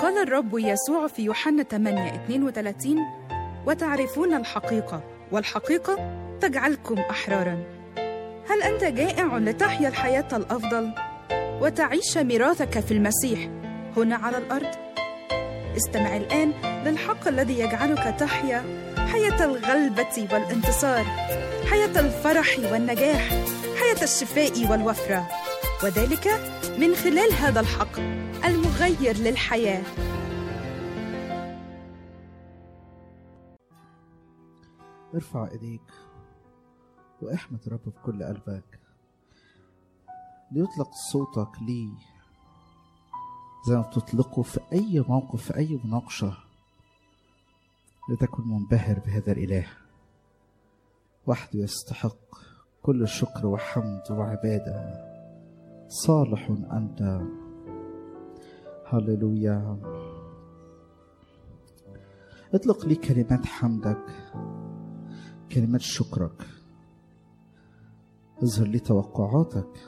قال الرب يسوع في يوحنا 8 32 وتعرفون الحقيقة والحقيقة تجعلكم أحرارا هل أنت جائع لتحيا الحياة الأفضل وتعيش ميراثك في المسيح هنا على الأرض؟ استمع الآن للحق الذي يجعلك تحيا حياة الغلبة والانتصار حياة الفرح والنجاح حياة الشفاء والوفرة وذلك من خلال هذا الحق المغير للحياه ارفع ايديك واحمد رب بكل قلبك ليطلق صوتك ليه زي ما بتطلقه في اي موقف في اي مناقشه لتكن منبهر بهذا الاله وحده يستحق كل شكر وحمد وعباده صالح انت هللويا اطلق لي كلمات حمدك كلمات شكرك اظهر لي توقعاتك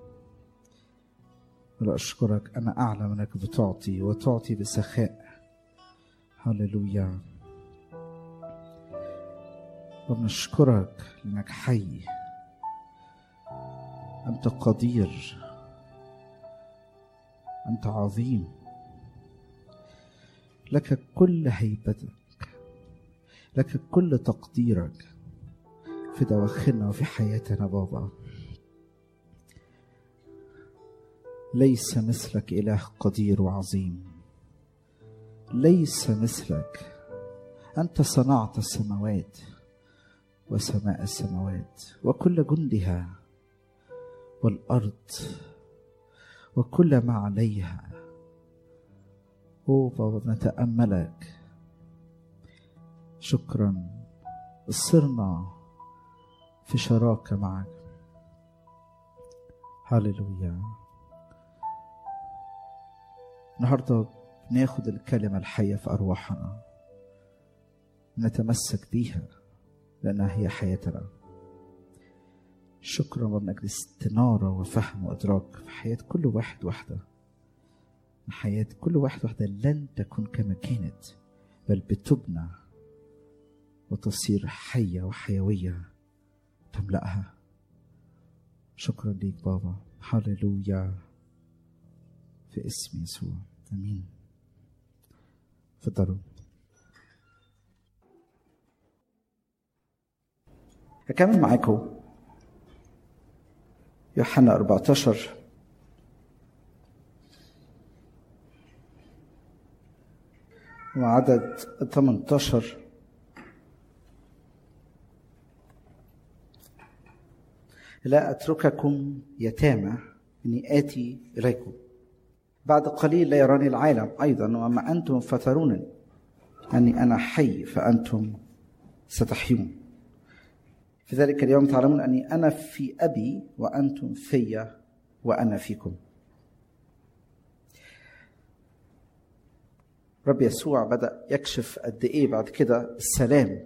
ولا أشكرك أنا أعلم أنك بتعطي وتعطي بسخاء هللويا وبنشكرك لأنك حي أنت قدير أنت عظيم لك كل هيبتك لك كل تقديرك في دواخلنا وفي حياتنا بابا ليس مثلك إله قدير وعظيم ليس مثلك أنت صنعت السماوات وسماء السماوات وكل جندها والأرض وكل ما عليها أوه بابا نتأملك شكرا صرنا في شراكة معك هللويا النهارده ناخد الكلمة الحية في أرواحنا نتمسك بيها لأنها هي حياتنا شكرا من أجل استنارة وفهم وإدراك في حياة كل واحد واحدة حياة كل واحد واحدة لن تكون كما كانت بل بتبنى وتصير حية وحيوية تملأها شكرا ليك بابا هللويا في اسم يسوع امين تفضلوا هكمل معاكم يوحنا 14 وعدد 18 لا أترككم يتامى إني آتي إليكم بعد قليل لا يراني العالم أيضا وأما أنتم فترونني أني أنا حي فأنتم ستحيون في ذلك اليوم تعلمون أني أنا في أبي وأنتم في وأنا فيكم رب يسوع بدأ يكشف قد إيه بعد كده السلام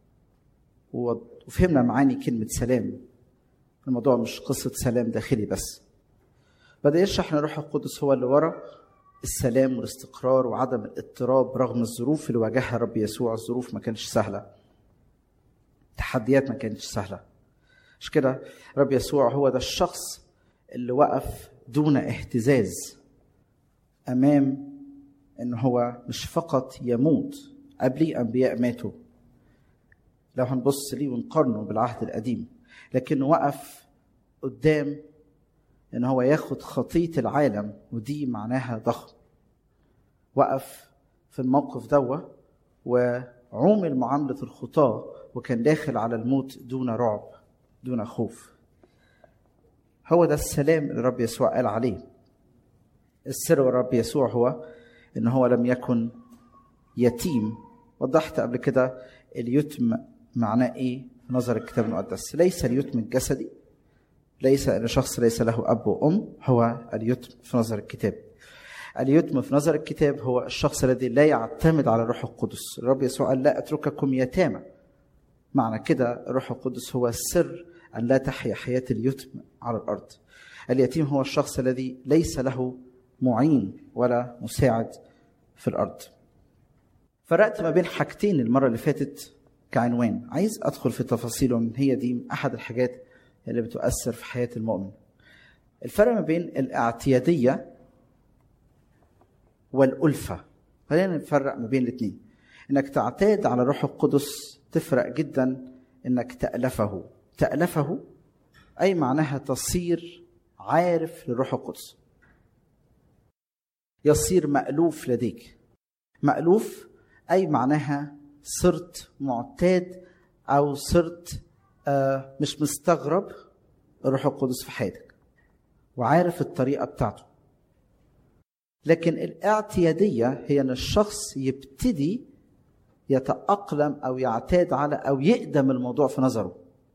وفهمنا معاني كلمة سلام الموضوع مش قصة سلام داخلي بس بدأ يشرح ان الروح القدس هو اللي ورا السلام والاستقرار وعدم الاضطراب رغم الظروف اللي واجهها رب يسوع الظروف ما كانتش سهلة تحديات ما كانتش سهلة مش كده رب يسوع هو ده الشخص اللي وقف دون اهتزاز أمام إن هو مش فقط يموت قبليه أنبياء ماتوا لو هنبص ليه ونقارنه بالعهد القديم لكنه وقف قدام ان هو ياخد خطيه العالم ودي معناها ضخم وقف في الموقف دوا وعومل معامله الخطاه وكان داخل على الموت دون رعب دون خوف هو ده السلام اللي رب يسوع قال عليه السر الرب يسوع هو ان هو لم يكن يتيم وضحت قبل كده اليتم معناه ايه في نظر الكتاب المقدس ليس اليتم الجسدي ليس ان شخص ليس له اب وام هو اليتم في نظر الكتاب اليتم في نظر الكتاب هو الشخص الذي لا يعتمد على الروح القدس الرب يسوع قال لا اترككم يتامى معنى كده الروح القدس هو السر ان لا تحيا حياه اليتم على الارض اليتيم هو الشخص الذي ليس له معين ولا مساعد في الارض فرقت ما بين حاجتين المره اللي فاتت كعنوان عايز ادخل في تفاصيلهم هي دي احد الحاجات اللي بتؤثر في حياه المؤمن الفرق ما بين الاعتياديه والالفه خلينا نفرق ما بين الاثنين انك تعتاد على الروح القدس تفرق جدا انك تالفه تالفه اي معناها تصير عارف للروح القدس يصير مالوف لديك مالوف اي معناها صرت معتاد او صرت آه مش مستغرب الروح القدس في حياتك وعارف الطريقه بتاعته لكن الاعتياديه هي ان الشخص يبتدي يتاقلم او يعتاد على او يقدم الموضوع في نظره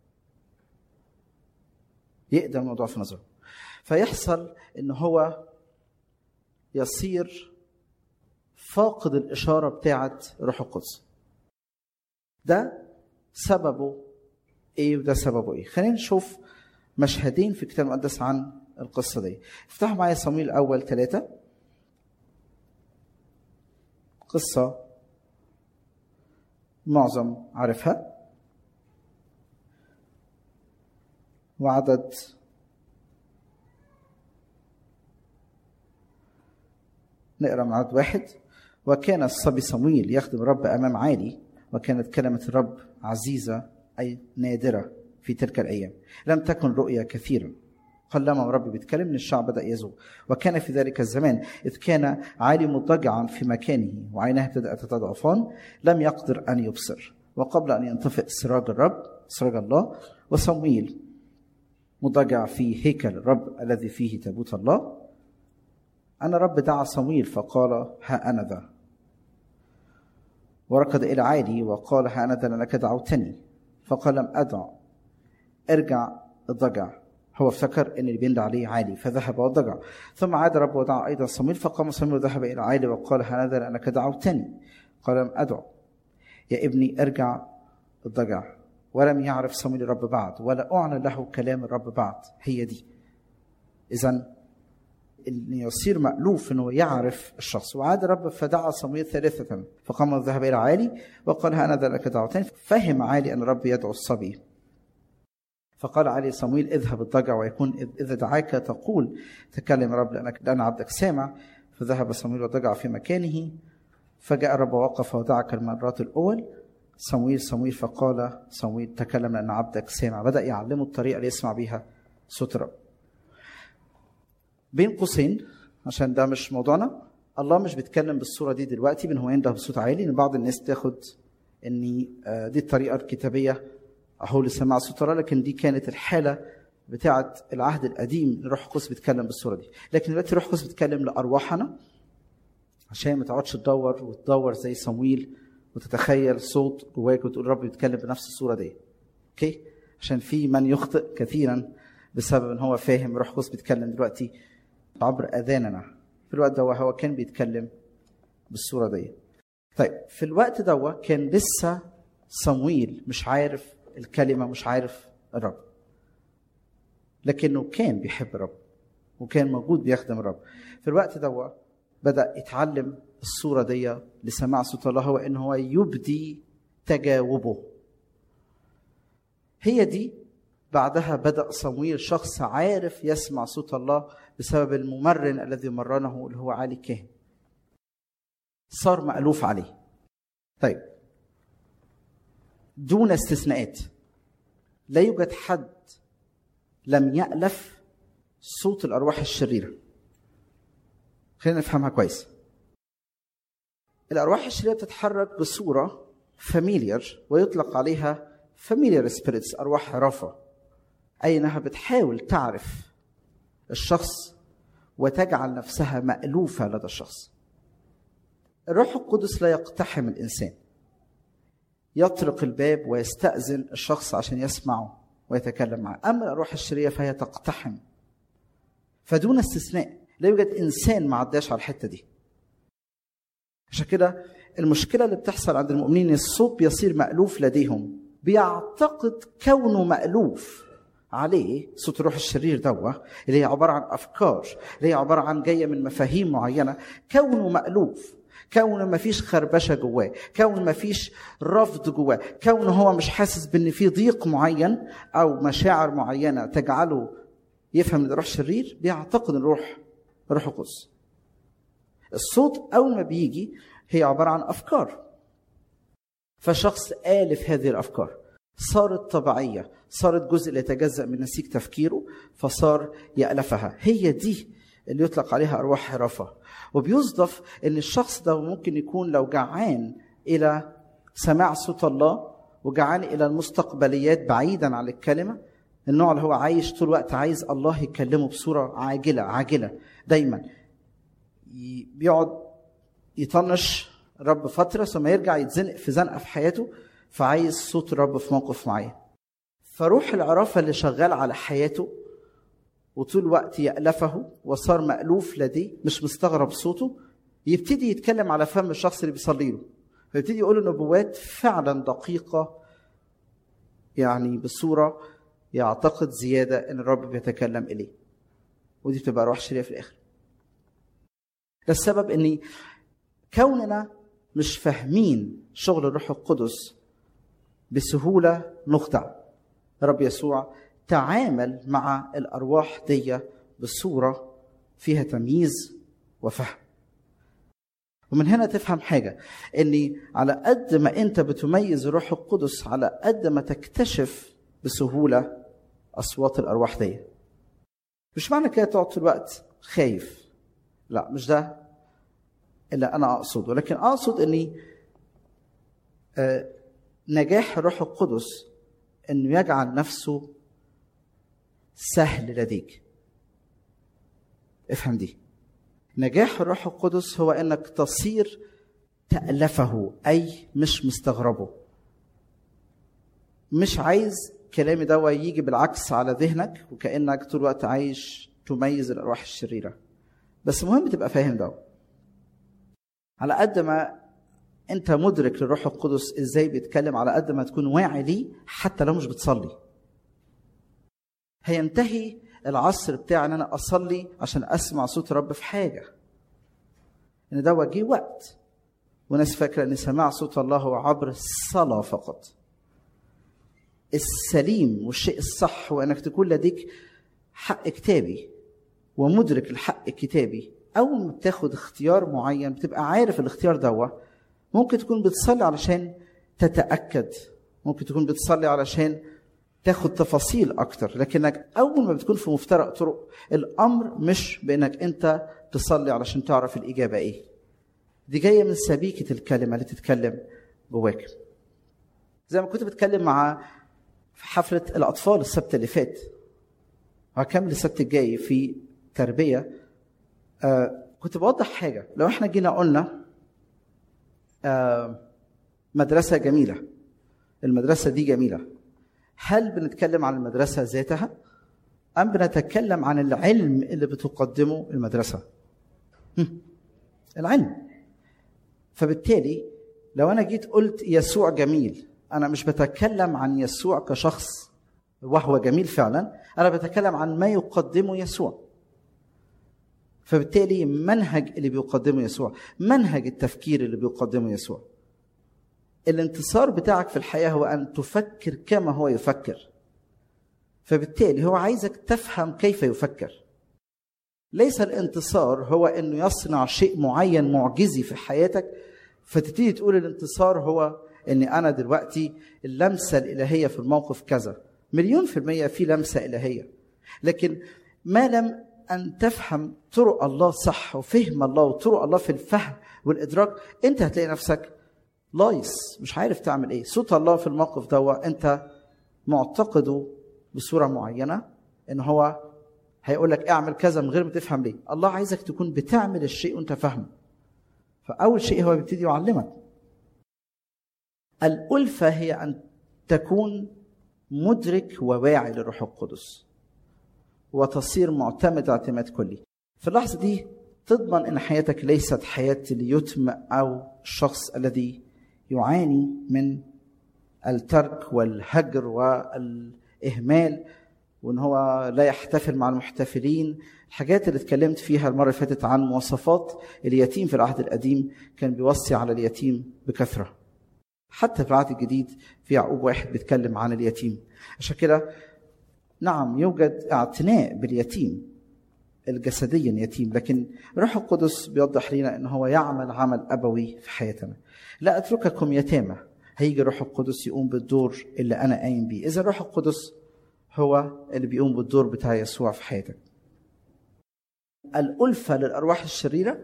يقدم الموضوع في نظره فيحصل ان هو يصير فاقد الاشاره بتاعه روح القدس ده سببه ايه وده سببه ايه خلينا نشوف مشهدين في الكتاب المقدس عن القصه دي افتحوا معايا صمويل الاول ثلاثة قصه معظم عارفها وعدد نقرا من عدد واحد وكان الصبي صمويل يخدم الرب امام عالي وكانت كلمه الرب عزيزه اي نادره في تلك الايام لم تكن رؤيا كثيرا قلما الرب بيتكلم ان الشعب بدا يزوغ وكان في ذلك الزمان اذ كان عالي مضطجعا في مكانه وعيناه ابتدات تتضعفان لم يقدر ان يبصر وقبل ان ينطفئ سراج الرب سراج الله وصمويل مضطجع في هيكل الرب الذي فيه تابوت الله أن الرب دعا صمويل فقال ها أنا ذا وركض إلى عالي وقال ها أنا ذا لأنك دعوتني فقال لم أدع ارجع اضطجع هو افتكر ان اللي بيندى عليه عالي فذهب وضجع ثم عاد رب ودعا ايضا صمويل فقام صمويل وذهب الى عالي وقال هذا لانك دعوتني قال لم ادعو يا ابني ارجع اضطجع ولم يعرف صمويل الرب بعد ولا اعلن له كلام الرب بعد هي دي اذا ان يصير مألوف انه يعرف الشخص وعاد الرب فدعا صمويل ثلاثة فقام وذهب الى عالي وقال ها انا لك دعوتين فهم عالي ان الرب يدعو الصبي فقال علي صمويل اذهب اضطجع ويكون اذا دعاك تقول تكلم الرب لانك لان عبدك سامع فذهب صمويل وضجع في مكانه فجاء الرب ووقف ودعك المرات الاول صمويل صمويل فقال صمويل تكلم لان عبدك سامع بدا يعلمه الطريقه اللي يسمع بيها صوت الرب بين قوسين عشان ده مش موضوعنا الله مش بيتكلم بالصوره دي دلوقتي بان هو ينده بصوت عالي ان بعض الناس تاخد ان دي الطريقه الكتابيه اهو لسماع صوت الله لكن دي كانت الحاله بتاعه العهد القديم الروح القدس بيتكلم بالصوره دي لكن دلوقتي الروح القدس بيتكلم لارواحنا عشان ما تقعدش تدور وتدور زي صمويل وتتخيل صوت جواك وتقول رب بيتكلم بنفس الصوره دي اوكي عشان في من يخطئ كثيرا بسبب ان هو فاهم الروح القدس بيتكلم دلوقتي عبر اذاننا في الوقت ده هو كان بيتكلم بالصوره دي طيب في الوقت ده كان لسه صمويل مش عارف الكلمة مش عارف الرب لكنه كان بيحب الرب وكان موجود بيخدم الرب في الوقت ده بدأ يتعلم الصورة دي لسماع صوت الله هو إن هو يبدي تجاوبه هي دي بعدها بدأ صمويل شخص عارف يسمع صوت الله بسبب الممرن الذي مرنه اللي هو علي كاهن صار مألوف عليه طيب دون استثناءات لا يوجد حد لم يألف صوت الأرواح الشريرة خلينا نفهمها كويس الأرواح الشريرة بتتحرك بصورة فاميليار ويطلق عليها فاميليار سبيريتس أرواح رافة أي أنها بتحاول تعرف الشخص وتجعل نفسها مألوفة لدى الشخص الروح القدس لا يقتحم الإنسان يطرق الباب ويستأذن الشخص عشان يسمعه ويتكلم معه أما الأرواح الشريرة فهي تقتحم فدون استثناء لا يوجد إنسان ما عداش على الحتة دي عشان كده المشكلة اللي بتحصل عند المؤمنين الصوت بيصير مألوف لديهم بيعتقد كونه مألوف عليه صوت الروح الشرير دوا اللي هي عبارة عن أفكار اللي هي عبارة عن جاية من مفاهيم معينة كونه مألوف كون ما فيش خربشه جواه كون ما فيش رفض جواه كون هو مش حاسس بان في ضيق معين او مشاعر معينه تجعله يفهم ان روح شرير بيعتقد ان روح روح القدس الصوت اول ما بيجي هي عباره عن افكار فشخص الف هذه الافكار صارت طبيعيه صارت جزء لا يتجزا من نسيج تفكيره فصار يالفها هي دي اللي يطلق عليها ارواح حرافه وبيصدف ان الشخص ده ممكن يكون لو جعان الى سماع صوت الله وجعان الى المستقبليات بعيدا عن الكلمه النوع اللي هو عايش طول الوقت عايز الله يكلمه بصوره عاجله عاجله دايما بيقعد يطنش رب فتره ثم يرجع يتزنق في زنقه في حياته فعايز صوت الرب في موقف معين فروح العرافه اللي شغال على حياته وطول الوقت يألفه وصار مألوف لديه مش مستغرب صوته يبتدي يتكلم على فم الشخص اللي بيصلي له فيبتدي يقول له نبوات فعلا دقيقة يعني بصورة يعتقد زيادة ان الرب بيتكلم اليه ودي بتبقى ارواح شريره في الاخر ده السبب اني كوننا مش فاهمين شغل الروح القدس بسهوله نخدع رب يسوع تعامل مع الارواح دي بصوره فيها تمييز وفهم ومن هنا تفهم حاجه اني على قد ما انت بتميز الروح القدس على قد ما تكتشف بسهوله اصوات الارواح دي مش معنى كده تقعد طول الوقت خايف لا مش ده اللي انا اقصده ولكن اقصد اني آه نجاح الروح القدس انه يجعل نفسه سهل لديك افهم دي نجاح الروح القدس هو انك تصير تألفه اي مش مستغربه مش عايز كلامي ده يجي بالعكس على ذهنك وكانك طول الوقت عايش تميز الارواح الشريره بس مهم تبقى فاهم ده على قد ما انت مدرك للروح القدس ازاي بيتكلم على قد ما تكون واعي ليه حتى لو مش بتصلي هينتهي العصر بتاع ان انا اصلي عشان اسمع صوت الرب في حاجه ان ده جه وقت وناس فاكره ان سماع صوت الله هو عبر الصلاه فقط السليم والشيء الصح هو انك تكون لديك حق كتابي ومدرك الحق الكتابي اول ما بتاخد اختيار معين بتبقى عارف الاختيار دوا ممكن تكون بتصلي علشان تتاكد ممكن تكون بتصلي علشان تاخد تفاصيل اكتر لكنك اول ما بتكون في مفترق طرق الامر مش بانك انت تصلي علشان تعرف الاجابه ايه دي جايه من سبيكه الكلمه اللي تتكلم جواك زي ما كنت بتكلم مع في حفله الاطفال السبت اللي فات وهكمل السبت الجاي في تربيه آه كنت بوضح حاجه لو احنا جينا قلنا آه مدرسه جميله المدرسه دي جميله هل بنتكلم عن المدرسه ذاتها ام بنتكلم عن العلم اللي بتقدمه المدرسه العلم فبالتالي لو انا جيت قلت يسوع جميل انا مش بتكلم عن يسوع كشخص وهو جميل فعلا انا بتكلم عن ما يقدمه يسوع فبالتالي منهج اللي بيقدمه يسوع منهج التفكير اللي بيقدمه يسوع الانتصار بتاعك في الحياه هو ان تفكر كما هو يفكر فبالتالي هو عايزك تفهم كيف يفكر ليس الانتصار هو انه يصنع شيء معين معجزي في حياتك فتبتدي تقول الانتصار هو اني انا دلوقتي اللمسه الالهيه في الموقف كذا مليون في الميه في لمسه الهيه لكن ما لم ان تفهم طرق الله صح وفهم الله وطرق الله في الفهم والادراك انت هتلاقي نفسك لايص مش عارف تعمل ايه صوت الله في الموقف ده انت معتقده بصوره معينه ان هو هيقول لك اعمل كذا من غير ما تفهم ليه الله عايزك تكون بتعمل الشيء وانت فاهمه فاول شيء هو بيبتدي يعلمك الالفه هي ان تكون مدرك وواعي للروح القدس وتصير معتمد اعتماد كلي في اللحظه دي تضمن ان حياتك ليست حياه اليتم او الشخص الذي يعاني من الترك والهجر والاهمال وان هو لا يحتفل مع المحتفلين الحاجات اللي اتكلمت فيها المره اللي فاتت عن مواصفات اليتيم في العهد القديم كان بيوصي على اليتيم بكثره حتى في العهد الجديد في يعقوب واحد بيتكلم عن اليتيم عشان كده نعم يوجد اعتناء باليتيم الجسديا يتيم لكن الروح القدس بيوضح لنا ان هو يعمل عمل ابوي في حياتنا لا اترككم يتامى هيجي الروح القدس يقوم بالدور اللي انا قايم بيه اذا الروح القدس هو اللي بيقوم بالدور بتاع يسوع في حياتك الألفة للأرواح الشريرة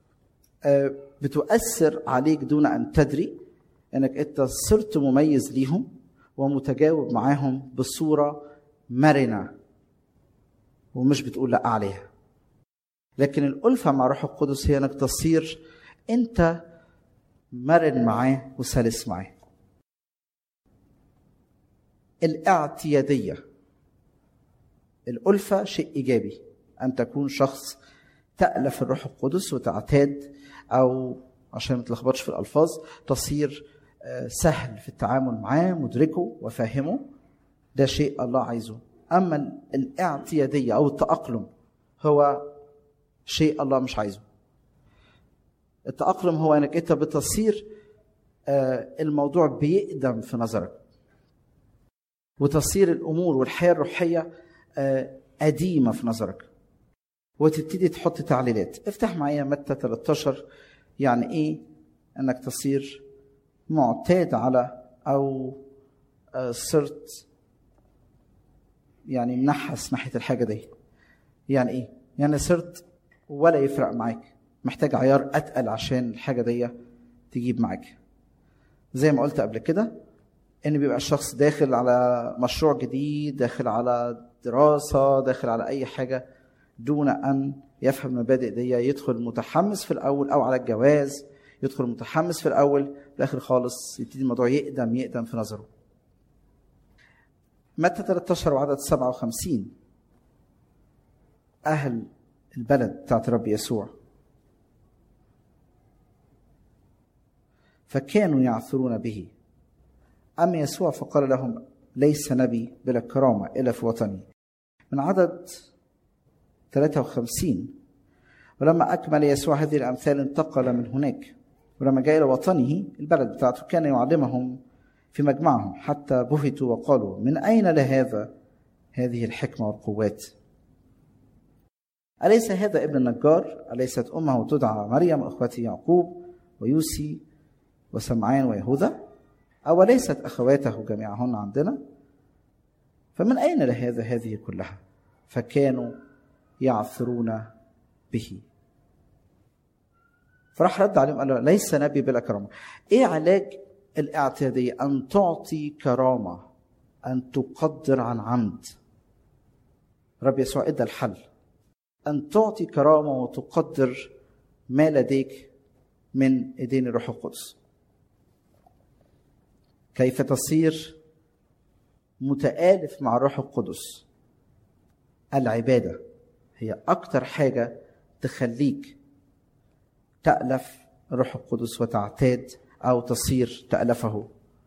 بتؤثر عليك دون أن تدري أنك أنت صرت مميز ليهم ومتجاوب معاهم بصورة مرنة ومش بتقول لا عليها لكن الألفة مع روح القدس هي أنك تصير أنت مرن معاه وسلس معاه الاعتيادية الألفة شيء إيجابي أن تكون شخص تألف الروح القدس وتعتاد أو عشان ما تلخبطش في الألفاظ تصير سهل في التعامل معاه مدركه وفاهمه ده شيء الله عايزه أما الاعتيادية أو التأقلم هو شيء الله مش عايزه التأقلم هو أنك أنت بتصير الموضوع بيقدم في نظرك وتصير الأمور والحياة الروحية قديمة في نظرك وتبتدي تحط تعليلات افتح معايا متى 13 يعني ايه انك تصير معتاد على او صرت يعني منحس ناحيه الحاجه دي يعني ايه يعني صرت ولا يفرق معاك محتاج عيار اتقل عشان الحاجه دي تجيب معاك زي ما قلت قبل كده ان بيبقى الشخص داخل على مشروع جديد داخل على دراسه داخل على اي حاجه دون ان يفهم المبادئ دي يدخل متحمس في الاول او على الجواز يدخل متحمس في الاول في الاخر خالص يبتدي الموضوع يقدم يقدم في نظره متى 13 وعدد 57 اهل البلد بتاعت رب يسوع فكانوا يعثرون به اما يسوع فقال لهم ليس نبي بلا كرامه الا في وطني من عدد 53 ولما أكمل يسوع هذه الأمثال انتقل من هناك ولما جاء إلى وطنه البلد بتاعته كان يعلمهم في مجمعهم حتى بهتوا وقالوا من أين لهذا هذه الحكمة والقوات أليس هذا ابن النجار أليست أمه تدعى مريم أخوته يعقوب ويوسي وسمعان ويهوذا أو ليست أخواته جميعهن عندنا فمن أين لهذا هذه كلها فكانوا يعثرون به فراح رد عليهم قال له ليس نبي بلا كرامه ايه علاج الاعتياديه ان تعطي كرامه ان تقدر عن عمد رب يسوع ادى الحل ان تعطي كرامه وتقدر ما لديك من ايدين الروح القدس كيف تصير متآلف مع الروح القدس العباده هي أكتر حاجة تخليك تألف الروح القدس وتعتاد أو تصير تألفه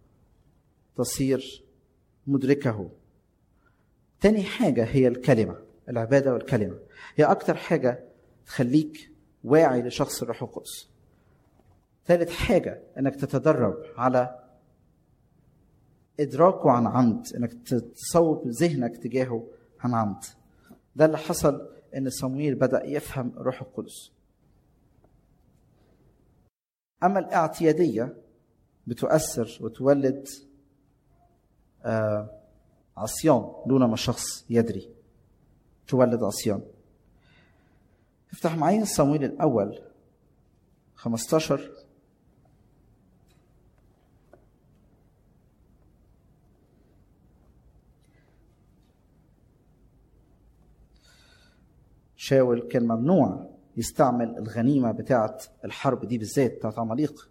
تصير مدركه تاني حاجة هي الكلمة العبادة والكلمة هي أكتر حاجة تخليك واعي لشخص الروح القدس ثالث حاجة أنك تتدرب على إدراكه عن عمد أنك تصوب ذهنك تجاهه عن عمد ده اللي حصل ان صمويل بدا يفهم الروح القدس اما الاعتياديه بتؤثر وتولد آه عصيان دون ما الشخص يدري تولد عصيان افتح معايا صمويل الاول 15 شاول كان ممنوع يستعمل الغنيمه بتاعه الحرب دي بالذات بتاعه عماليق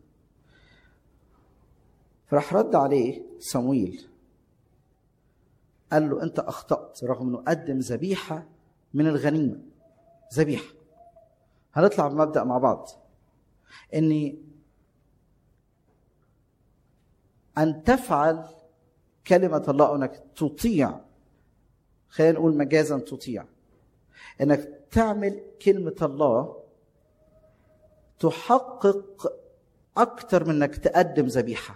فراح رد عليه صمويل قال له انت اخطات رغم انه قدم ذبيحه من الغنيمه ذبيحه هنطلع بمبدا مع بعض اني ان تفعل كلمه الله انك تطيع خلينا نقول مجازا تطيع انك تعمل كلمه الله تحقق اكتر من انك تقدم ذبيحه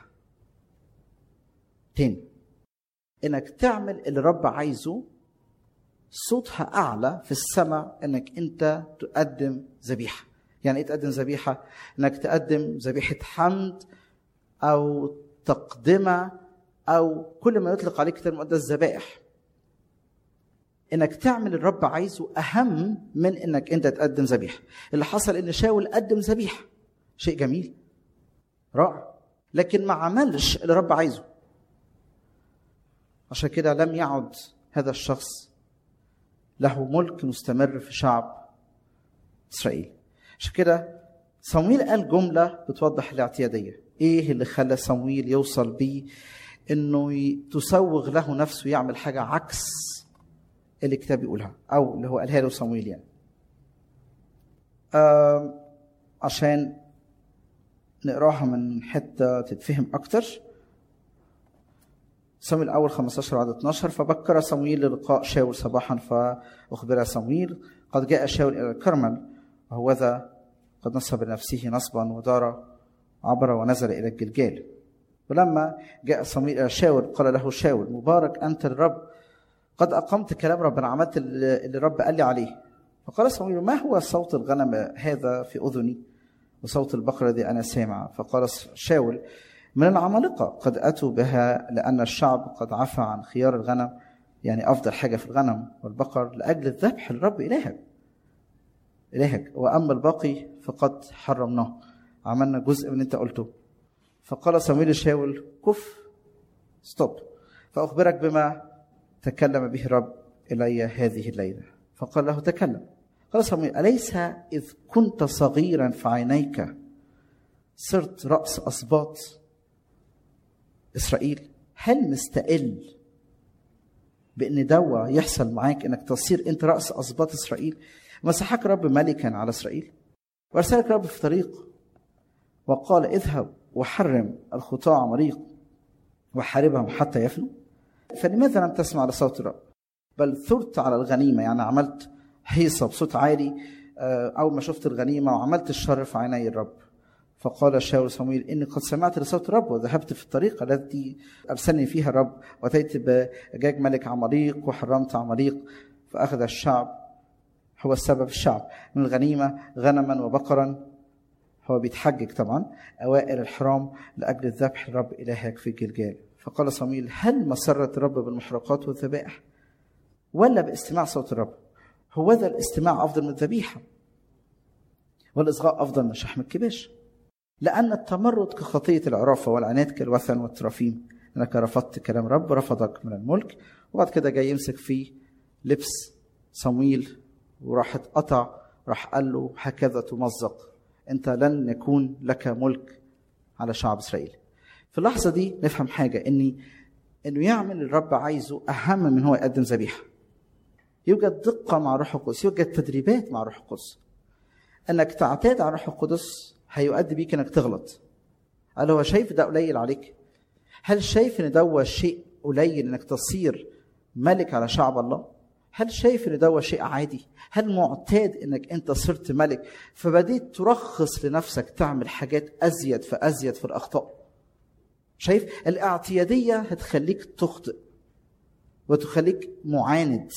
تاني انك تعمل اللي الرب عايزه صوتها اعلى في السماء انك انت تقدم ذبيحه يعني ايه تقدم ذبيحه انك تقدم ذبيحه حمد او تقدمه او كل ما يطلق عليه كتاب المقدس ذبائح انك تعمل الرب عايزه اهم من انك انت تقدم ذبيحه اللي حصل ان شاول قدم ذبيحه شيء جميل رائع لكن ما عملش اللي الرب عايزه عشان كده لم يعد هذا الشخص له ملك مستمر في شعب اسرائيل عشان كده صمويل قال جمله بتوضح الاعتياديه ايه اللي خلى صمويل يوصل بيه انه تسوغ له نفسه يعمل حاجه عكس اللي الكتاب بيقولها او اللي هو قالها له صمويل يعني آه عشان نقراها من حته تتفهم اكتر صمويل الاول 15 عدد 12 فبكر صمويل للقاء شاول صباحا فاخبر صمويل قد جاء شاول الى الكرمل وهوذا قد نصب لنفسه نصبا ودار عبر ونزل الى الجلجال ولما جاء صمويل الى شاول قال له شاول مبارك انت الرب قد اقمت كلام ربنا عملت اللي الرب قال لي عليه فقال صمويل ما هو صوت الغنم هذا في اذني وصوت البقره الذي انا سامع فقال شاول من العمالقه قد اتوا بها لان الشعب قد عفى عن خيار الغنم يعني افضل حاجه في الغنم والبقر لاجل الذبح للرب الهك الهك واما الباقي فقد حرمناه عملنا جزء من اللي انت قلته فقال صمويل شاول كف ستوب فاخبرك بما تكلم به الرب الي هذه الليله فقال له تكلم قال صمويل اليس اذ كنت صغيرا في عينيك صرت راس اسباط اسرائيل هل مستقل بان دوا يحصل معاك انك تصير انت راس اسباط اسرائيل مسحك رب ملكا على اسرائيل وارسلك رب في طريق وقال اذهب وحرم الخطاة عمريق وحاربهم حتى يفنوا فلماذا لم تسمع لصوت الرب بل ثرت على الغنيمة يعني عملت هيصة بصوت عالي أول ما شفت الغنيمة وعملت الشر في عيني الرب فقال شاول صمويل إني قد سمعت لصوت الرب وذهبت في الطريق التي أرسلني فيها الرب وأتيت بأجاج ملك عماليق وحرمت عماليق فأخذ الشعب هو السبب الشعب من الغنيمة غنما وبقرا هو بيتحجج طبعا أوائل الحرام لأجل الذبح الرب إلهك في جلجال فقال صمويل هل مسرة الرب بالمحرقات والذبائح ولا باستماع صوت الرب هو ذا الاستماع أفضل من الذبيحة والإصغاء أفضل من شحم الكباش لأن التمرد كخطية العرافة والعناد كالوثن والترافيم أنك رفضت كلام رب رفضك من الملك وبعد كده جاي يمسك في لبس صمويل وراح اتقطع راح قال له هكذا تمزق انت لن يكون لك ملك على شعب اسرائيل في اللحظه دي نفهم حاجه اني انه يعمل الرب عايزه اهم من هو يقدم ذبيحه يوجد دقه مع روح القدس يوجد تدريبات مع روح القدس انك تعتاد على روح القدس هيؤدي بيك انك تغلط هل هو شايف ده قليل عليك هل شايف ان ده شيء قليل انك تصير ملك على شعب الله هل شايف ان ده شيء عادي هل معتاد انك انت صرت ملك فبديت ترخص لنفسك تعمل حاجات ازيد فازيد في الاخطاء شايف الاعتياديه هتخليك تخطئ وتخليك معاند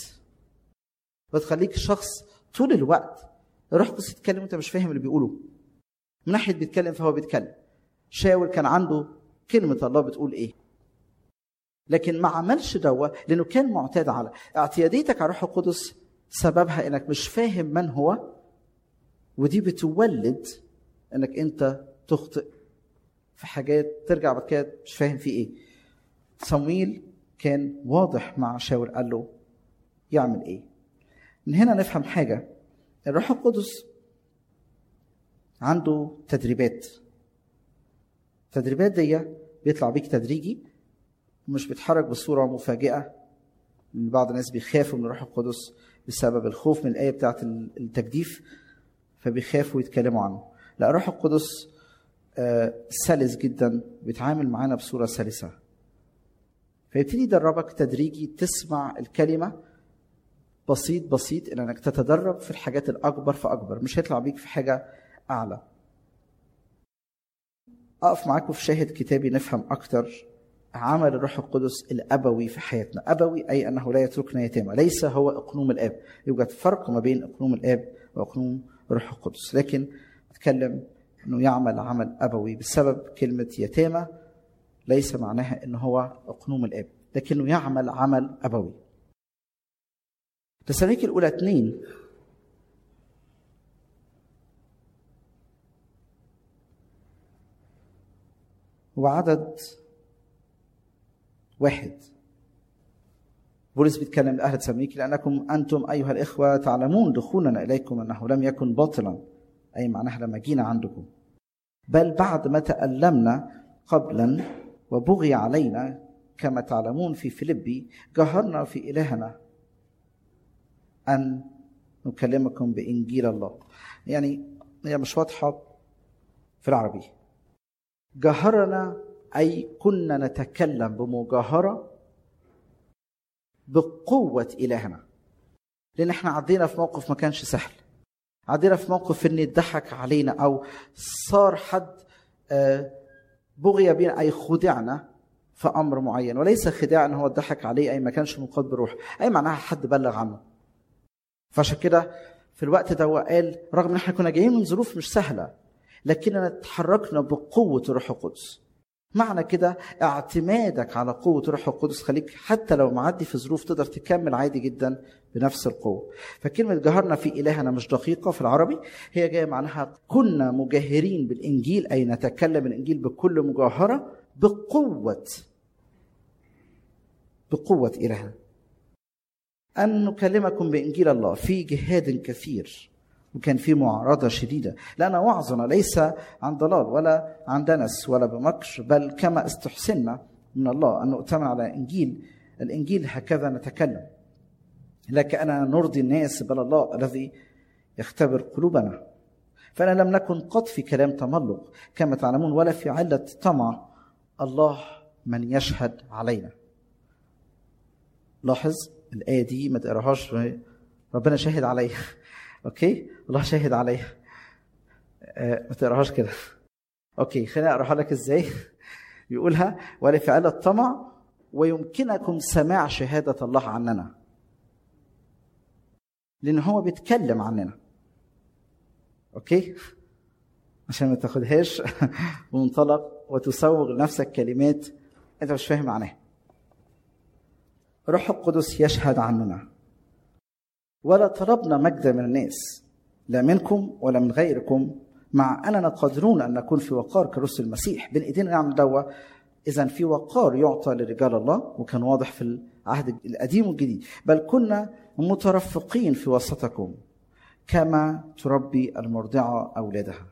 وتخليك شخص طول الوقت روح قدس يتكلم وانت مش فاهم اللي بيقوله من ناحيه بيتكلم فهو بيتكلم شاول كان عنده كلمه الله بتقول ايه لكن ما عملش دوا لانه كان معتاد على اعتياديتك على روح القدس سببها انك مش فاهم من هو ودي بتولد انك انت تخطئ في حاجات ترجع بعد كده مش فاهم في ايه صمويل كان واضح مع شاول قال له يعمل ايه من هنا نفهم حاجه الروح القدس عنده تدريبات التدريبات دي بيطلع بيك تدريجي ومش بيتحرك بصوره مفاجئه بعض الناس بيخافوا من الروح القدس بسبب الخوف من الايه بتاعه التجديف فبيخافوا يتكلموا عنه لا الروح القدس سلس جدا بيتعامل معانا بصوره سلسه فيبتدي يدربك تدريجي تسمع الكلمه بسيط بسيط إلى انك تتدرب في الحاجات الاكبر فاكبر مش هيطلع بيك في حاجه اعلى اقف معاكم في شاهد كتابي نفهم اكتر عمل الروح القدس الابوي في حياتنا ابوي اي انه لا يتركنا يتامى ليس هو اقنوم الاب يوجد فرق ما بين اقنوم الاب واقنوم الروح القدس لكن اتكلم انه يعمل عمل ابوي بسبب كلمه يتامى ليس معناها انه هو اقنوم الاب لكنه يعمل عمل ابوي تسالونيكي الاولى اثنين وعدد واحد بولس بيتكلم لأهل تسالونيكي لأنكم أنتم أيها الإخوة تعلمون دخولنا إليكم أنه لم يكن باطلا أي معناها لما جينا عندكم بل بعد ما تألمنا قبلا وبغي علينا كما تعلمون في فيلبي جهرنا في إلهنا أن نكلمكم بإنجيل الله يعني هي مش واضحة في العربي جهرنا أي كنا نتكلم بمجاهرة بقوة إلهنا لأن احنا عدينا في موقف ما كانش سهل عدينا في موقف ان يضحك علينا او صار حد بغي بنا اي خدعنا في امر معين وليس خداع ان هو ضحك عليه اي ما كانش منقاد بروح اي معناها حد بلغ عنه فعشان كده في الوقت ده قال رغم ان احنا كنا جايين من ظروف مش سهله لكننا تحركنا بقوه الروح القدس معنى كده اعتمادك على قوة الروح القدس خليك حتى لو معدي في ظروف تقدر تكمل عادي جدا بنفس القوة فكلمة جهرنا في إلهنا مش دقيقة في العربي هي جاية معناها كنا مجاهرين بالإنجيل أي نتكلم الإنجيل بكل مجاهرة بقوة بقوة إلهنا أن نكلمكم بإنجيل الله في جهاد كثير وكان في معارضة شديدة لأن وعظنا ليس عن ضلال ولا عن دنس ولا بمكر بل كما استحسنا من الله أن نؤتمن على إنجيل الإنجيل هكذا نتكلم لا كأننا نرضي الناس بل الله الذي يختبر قلوبنا فأنا لم نكن قط في كلام تملق كما تعلمون ولا في علة طمع الله من يشهد علينا لاحظ الآية دي ما تقراهاش ربنا شاهد عليها اوكي الله شاهد عليها آه ما تقراهاش كده اوكي خليني اقراها لك ازاي يقولها ولفعل الطمع ويمكنكم سماع شهادة الله عننا لأن هو بيتكلم عننا أوكي عشان ما تاخدهاش ومنطلق وتسوغ لنفسك كلمات أنت مش فاهم معناها روح القدس يشهد عننا ولا طلبنا مجدا من الناس لا منكم ولا من غيركم مع اننا قادرون ان نكون في وقار كرسل المسيح بين ايدينا نعمل دوا اذا في وقار يعطى لرجال الله وكان واضح في العهد القديم والجديد بل كنا مترفقين في وسطكم كما تربي المرضعه اولادها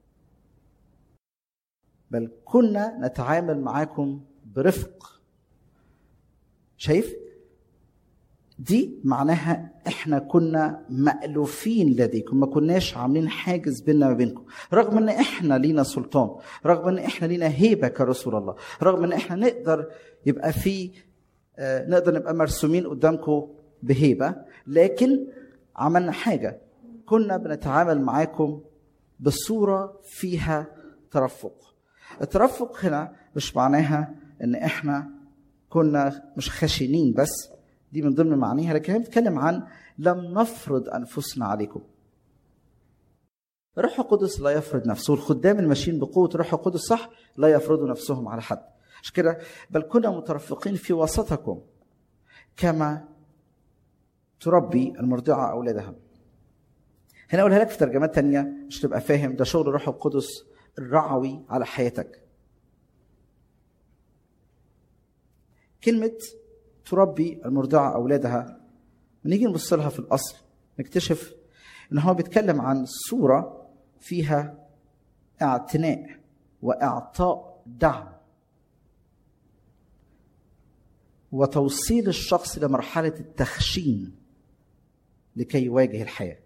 بل كنا نتعامل معاكم برفق شايف دي معناها احنا كنا مألوفين لديكم ما كناش عاملين حاجز بيننا وبينكم رغم ان احنا لينا سلطان رغم ان احنا لينا هيبة كرسول الله رغم ان احنا نقدر يبقى في آه نقدر نبقى مرسومين قدامكم بهيبة لكن عملنا حاجة كنا بنتعامل معاكم بصورة فيها ترفق الترفق هنا مش معناها ان احنا كنا مش خشنين بس دي من ضمن معانيها لكن هي بتتكلم عن لم نفرض انفسنا عليكم الروح القدس لا يفرض نفسه الخدام الماشيين بقوه الروح القدس صح لا يفرضوا نفسهم على حد مش كده بل كنا مترفقين في وسطكم كما تربي المرضعة أولادها هنا أقولها لك في ترجمات تانية مش تبقى فاهم ده شغل الروح القدس الرعوي على حياتك كلمة تربي المرضعة أولادها نيجي نبص لها في الأصل نكتشف إن هو بيتكلم عن صورة فيها اعتناء وإعطاء دعم وتوصيل الشخص لمرحلة التخشين لكي يواجه الحياة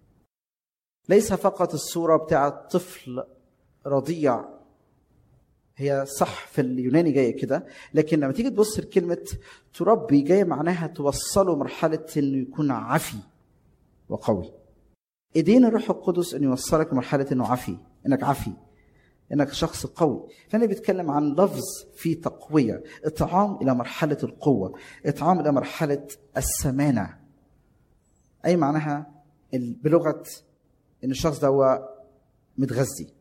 ليس فقط الصورة بتاعت طفل رضيع هي صح في اليوناني جايه كده لكن لما تيجي تبص لكلمه تربي جايه معناها توصله مرحله انه يكون عفي وقوي ايدين الروح القدس انه يوصلك لمرحله انه عفي انك عفي انك شخص قوي فانا بيتكلم عن لفظ في تقويه اطعام الى مرحله القوه اطعام الى مرحله السمانه اي معناها بلغه ان الشخص ده هو متغذي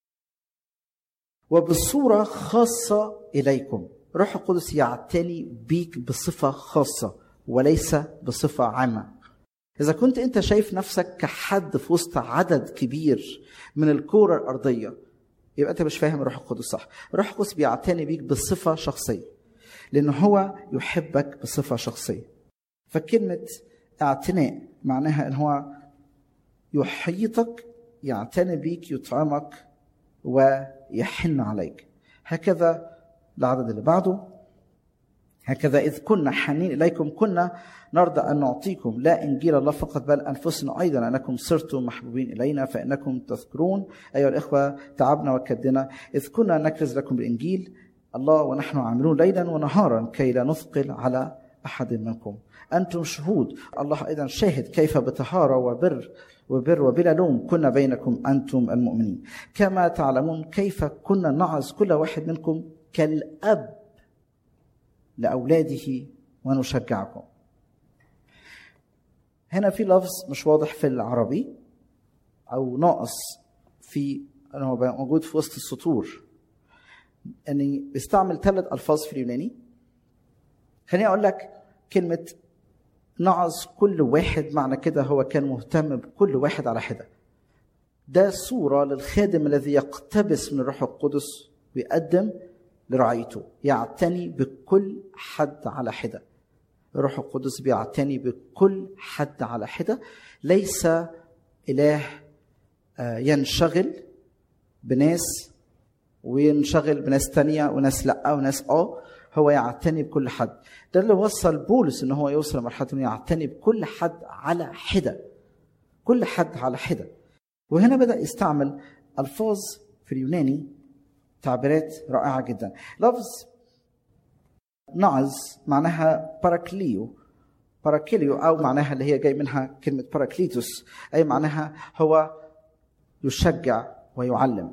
وبصوره خاصه اليكم روح القدس يعتني بيك بصفه خاصه وليس بصفه عامه اذا كنت انت شايف نفسك كحد في وسط عدد كبير من الكوره الارضيه يبقى انت مش فاهم الروح القدس صح الروح القدس بيعتني بيك بصفه شخصيه لان هو يحبك بصفه شخصيه فكلمه اعتناء معناها ان هو يحيطك يعتني بيك يطعمك ويحن عليك هكذا العدد اللي بعده هكذا إذ كنا حنين إليكم كنا نرضى أن نعطيكم لا إنجيل الله فقط بل أنفسنا أيضا أنكم صرتم محبوبين إلينا فإنكم تذكرون أيها الإخوة تعبنا وكدنا إذ كنا نكرز لكم بالإنجيل الله ونحن عاملون ليلا ونهارا كي لا نثقل على أحد منكم أنتم شهود الله أيضا شاهد كيف بطهارة وبر وبر وبلا لوم كنا بينكم أنتم المؤمنين كما تعلمون كيف كنا نعظ كل واحد منكم كالأب لأولاده ونشجعكم هنا في لفظ مش واضح في العربي أو ناقص في أنه موجود في وسط السطور أني بيستعمل ثلاث ألفاظ في اليوناني خليني أقول لك كلمة نعظ كل واحد معنى كده هو كان مهتم بكل واحد على حدة ده صورة للخادم الذي يقتبس من الروح القدس ويقدم لرعيته يعتني بكل حد على حدة الروح القدس بيعتني بكل حد على حدة ليس إله ينشغل بناس وينشغل بناس تانية وناس لأ وناس آه هو يعتني بكل حد ده اللي وصل بولس ان هو يوصل لمرحله انه يعتني بكل حد على حده كل حد على حده وهنا بدا يستعمل الفاظ في اليوناني تعبيرات رائعه جدا لفظ نعز معناها باراكليو باراكليو او معناها اللي هي جاي منها كلمه باراكليتوس اي معناها هو يشجع ويعلم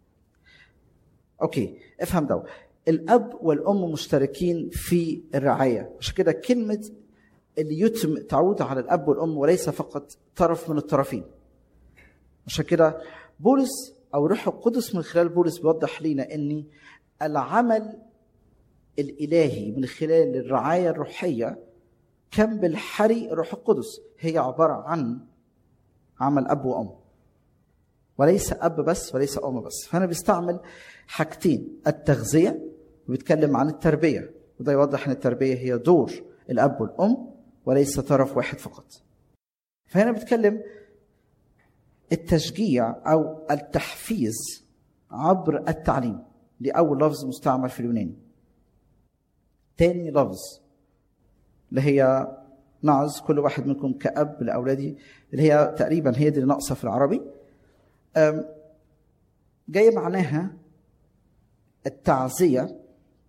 اوكي افهم ده الاب والام مشتركين في الرعايه عشان كده كلمه اليتم تعود على الاب والام وليس فقط طرف من الطرفين عشان كده بولس او روح القدس من خلال بولس بيوضح لنا ان العمل الالهي من خلال الرعايه الروحيه كم بالحري الروح القدس هي عباره عن عمل اب وام وليس اب بس وليس ام بس فانا بيستعمل حاجتين التغذيه وبيتكلم عن التربيه وده يوضح ان التربيه هي دور الاب والام وليس طرف واحد فقط فهنا بيتكلم التشجيع او التحفيز عبر التعليم دي اول لفظ مستعمل في اليوناني تاني لفظ اللي هي نعظ كل واحد منكم كأب لأولادي اللي هي تقريبا هي دي اللي ناقصة في العربي جاية معناها التعزية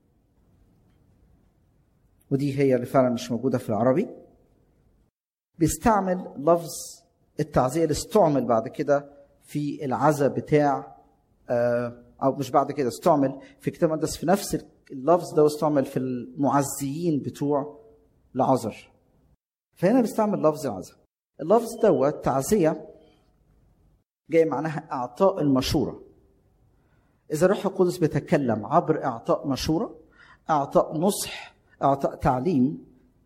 ودي هي اللي فعلا مش موجودة في العربي بيستعمل لفظ التعزية اللي استعمل بعد كده في العزا بتاع أو مش بعد كده استعمل في كتاب المقدس في نفس اللفظ ده استعمل في المعزيين بتوع العذر فهنا بيستعمل لفظ العزا اللفظ دوت تعزية جاي معناها إعطاء المشورة إذا الروح القدس بيتكلم عبر إعطاء مشورة إعطاء نصح إعطاء تعليم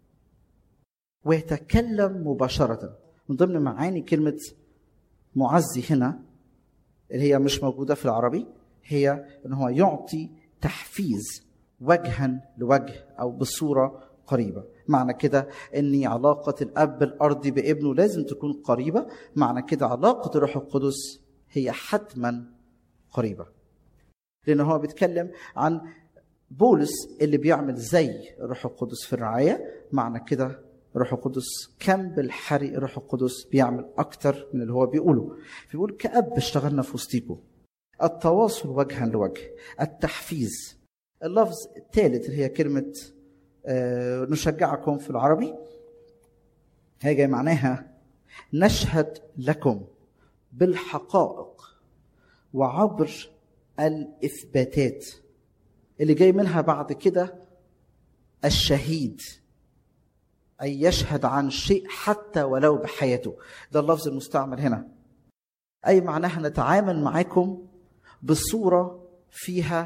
ويتكلم مباشرة من ضمن معاني كلمة معزي هنا اللي هي مش موجودة في العربي هي إن هو يعطي تحفيز وجها لوجه أو بصورة قريبة معنى كده ان علاقة الاب الارضي بابنه لازم تكون قريبة معنى كده علاقة الروح القدس هي حتما قريبة لان هو بيتكلم عن بولس اللي بيعمل زي الروح القدس في الرعاية معنى كده الروح القدس كم بالحري الروح القدس بيعمل اكتر من اللي هو بيقوله بيقول كأب اشتغلنا في وسطيكم التواصل وجها لوجه التحفيز اللفظ الثالث اللي هي كلمة آه، نشجعكم في العربي هي جاي معناها نشهد لكم بالحقائق وعبر الإثباتات اللي جاي منها بعد كده الشهيد أي يشهد عن شيء حتى ولو بحياته ده اللفظ المستعمل هنا أي معناها نتعامل معاكم بصورة فيها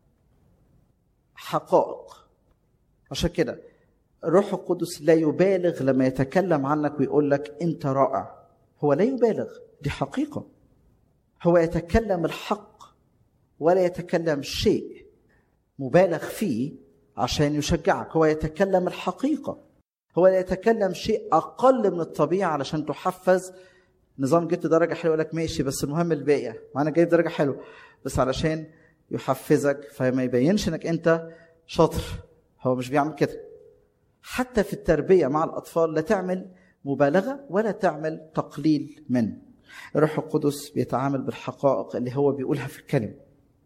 حقائق عشان كده الروح القدس لا يبالغ لما يتكلم عنك ويقول لك انت رائع هو لا يبالغ دي حقيقه هو يتكلم الحق ولا يتكلم شيء مبالغ فيه عشان يشجعك هو يتكلم الحقيقه هو لا يتكلم شيء اقل من الطبيعه علشان تحفز نظام جبت درجه حلوه لك ماشي بس المهم الباقي ما انا جايب درجه حلوه بس علشان يحفزك فما يبينش انك انت شاطر هو مش بيعمل كده حتى في التربيه مع الاطفال لا تعمل مبالغه ولا تعمل تقليل منه الروح القدس بيتعامل بالحقائق اللي هو بيقولها في الكلمه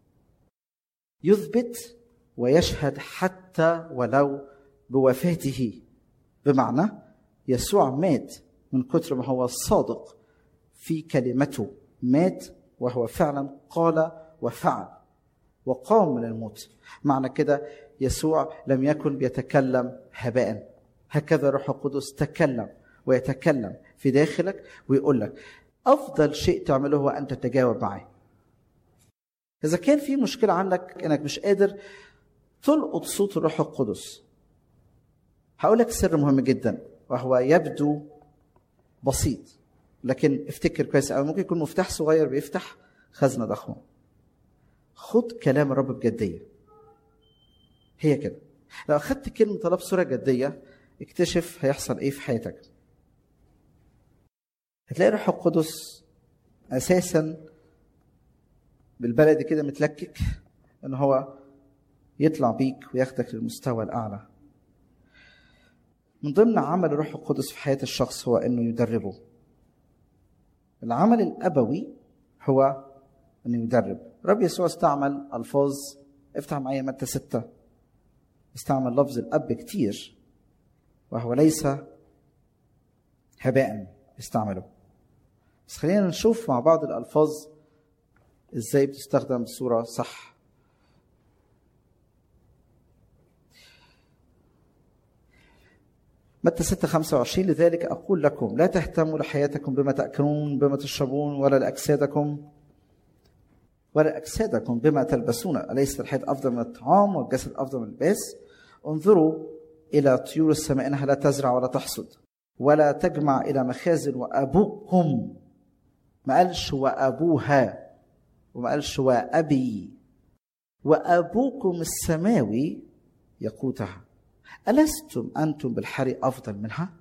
يثبت ويشهد حتى ولو بوفاته بمعنى يسوع مات من كتر ما هو صادق في كلمته مات وهو فعلا قال وفعل وقام من الموت معنى كده يسوع لم يكن بيتكلم هباء هكذا الروح القدس تكلم ويتكلم في داخلك ويقول لك افضل شيء تعمله هو ان تتجاوب معاه اذا كان في مشكله عندك انك مش قادر تلقط صوت الروح القدس هقول لك سر مهم جدا وهو يبدو بسيط لكن افتكر كويس قوي ممكن يكون مفتاح صغير بيفتح خزنه ضخمه خد كلام الرب بجديه هي كده لو اخدت كلمه الله بصوره جديه اكتشف هيحصل ايه في حياتك هتلاقي الروح القدس اساسا بالبلدي كده متلكك ان هو يطلع بيك وياخدك للمستوى الاعلى من ضمن عمل الروح القدس في حياه الشخص هو انه يدربه العمل الابوي هو انه يدرب رب يسوع استعمل الفاظ افتح معايا متى ستة استعمل لفظ الاب كتير وهو ليس هباء استعمله بس خلينا نشوف مع بعض الالفاظ ازاي بتستخدم بصوره صح متى 6 25 لذلك أقول لكم لا تهتموا لحياتكم بما تأكلون بما تشربون ولا لأجسادكم ولا أجسادكم بما تلبسون أليس الحياة أفضل من الطعام والجسد أفضل من اللباس انظروا إلى طيور السماء إنها لا تزرع ولا تحصد ولا تجمع إلى مخازن وأبوكم ما قالش وأبوها وما قالش وأبي وأبوكم السماوي يقوتها ألستم أنتم بالحري أفضل منها؟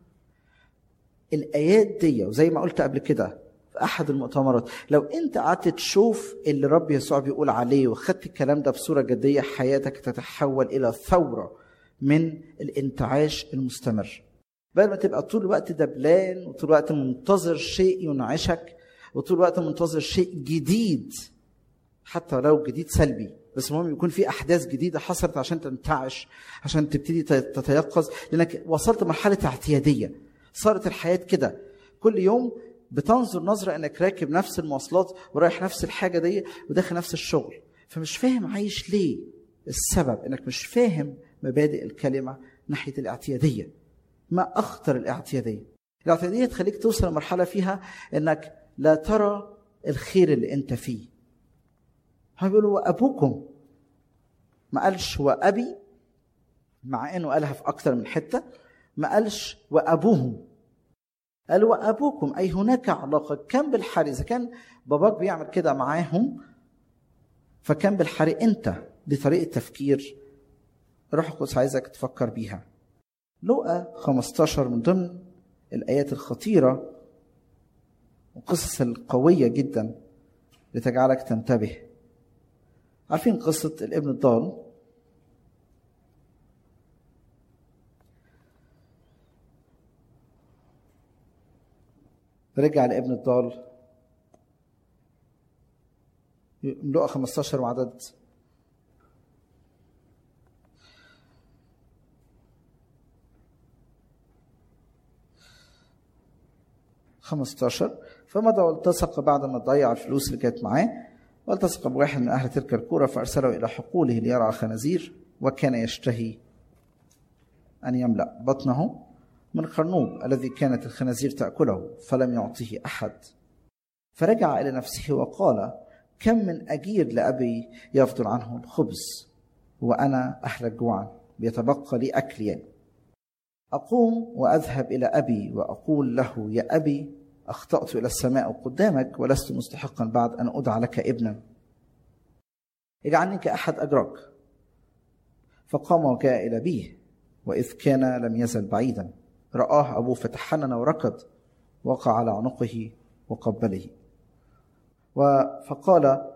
الآيات دي وزي ما قلت قبل كده في أحد المؤتمرات لو أنت قعدت تشوف اللي رب يسوع بيقول عليه وخدت الكلام ده بصورة جدية حياتك تتحول إلى ثورة من الانتعاش المستمر بدل ما تبقى طول الوقت دبلان وطول الوقت منتظر شيء ينعشك وطول الوقت منتظر شيء جديد حتى لو جديد سلبي بس المهم يكون في احداث جديده حصلت عشان تنتعش عشان تبتدي تتيقظ لانك وصلت مرحله اعتياديه صارت الحياه كده كل يوم بتنظر نظره انك راكب نفس المواصلات ورايح نفس الحاجه دي وداخل نفس الشغل فمش فاهم عايش ليه السبب انك مش فاهم مبادئ الكلمه ناحيه الاعتياديه ما اخطر الاعتياديه الاعتياديه تخليك توصل لمرحله فيها انك لا ترى الخير اللي انت فيه هو بيقول وابوكم ما قالش وابي مع انه قالها في اكثر من حته ما قالش وابوهم قال وابوكم اي هناك علاقه كان بالحري اذا كان باباك بيعمل كده معاهم فكان بالحري انت دي طريقه تفكير روح القدس عايزك تفكر بيها لقى 15 من ضمن الايات الخطيره والقصص القويه جدا لتجعلك تنتبه عارفين قصة الابن الضال رجع لابن الضال لقى 15 وعدد خمستاشر فمضى والتصق بعد ما ضيع الفلوس اللي كانت معاه والتصق بواحد من أهل تلك القرى فأرسله إلى حقوله ليرعى خنازير وكان يشتهي أن يملأ بطنه من خرنوب الذي كانت الخنازير تأكله فلم يعطه أحد فرجع إلى نفسه وقال كم من أجير لأبي يفضل عنه الخبز وأنا أهلك جوعا بيتبقى لي أكل أقوم وأذهب إلى أبي وأقول له يا أبي أخطأت إلى السماء قدامك ولست مستحقا بعد أن أدعى لك ابنا اجعلني كأحد أجراك فقام وجاء إلى أبيه وإذ كان لم يزل بعيدا رآه أبوه فتحنن وركض وقع على عنقه وقبله فقال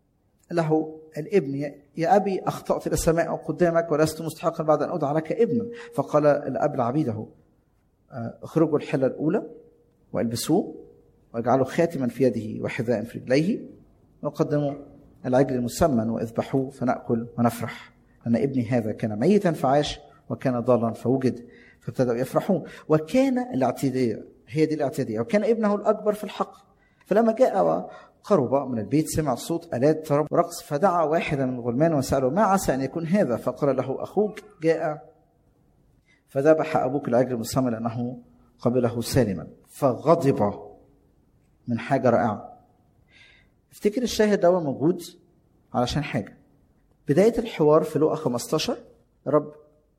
له الابن يا أبي أخطأت إلى السماء قدامك ولست مستحقا بعد أن أدعى لك ابنا فقال الأب لعبيده اخرجوا الحلة الأولى والبسوه واجعلوا خاتما في يده وحذاء في رجليه وقدموا العجل المسمن واذبحوه فناكل ونفرح لان ابني هذا كان ميتا فعاش وكان ضالا فوجد فابتدأوا يفرحون وكان الاعتداء هي دي الاعتداء وكان ابنه الأكبر في الحق فلما جاء قرب من البيت سمع صوت آلات طرب ورقص فدعا واحدا من الغلمان وسأله ما عسى أن يكون هذا فقال له أخوك جاء فذبح أبوك العجل المسمى لأنه قبله سالما فغضب من حاجة رائعة افتكر الشاهد ده موجود علشان حاجة بداية الحوار في لقا 15 رب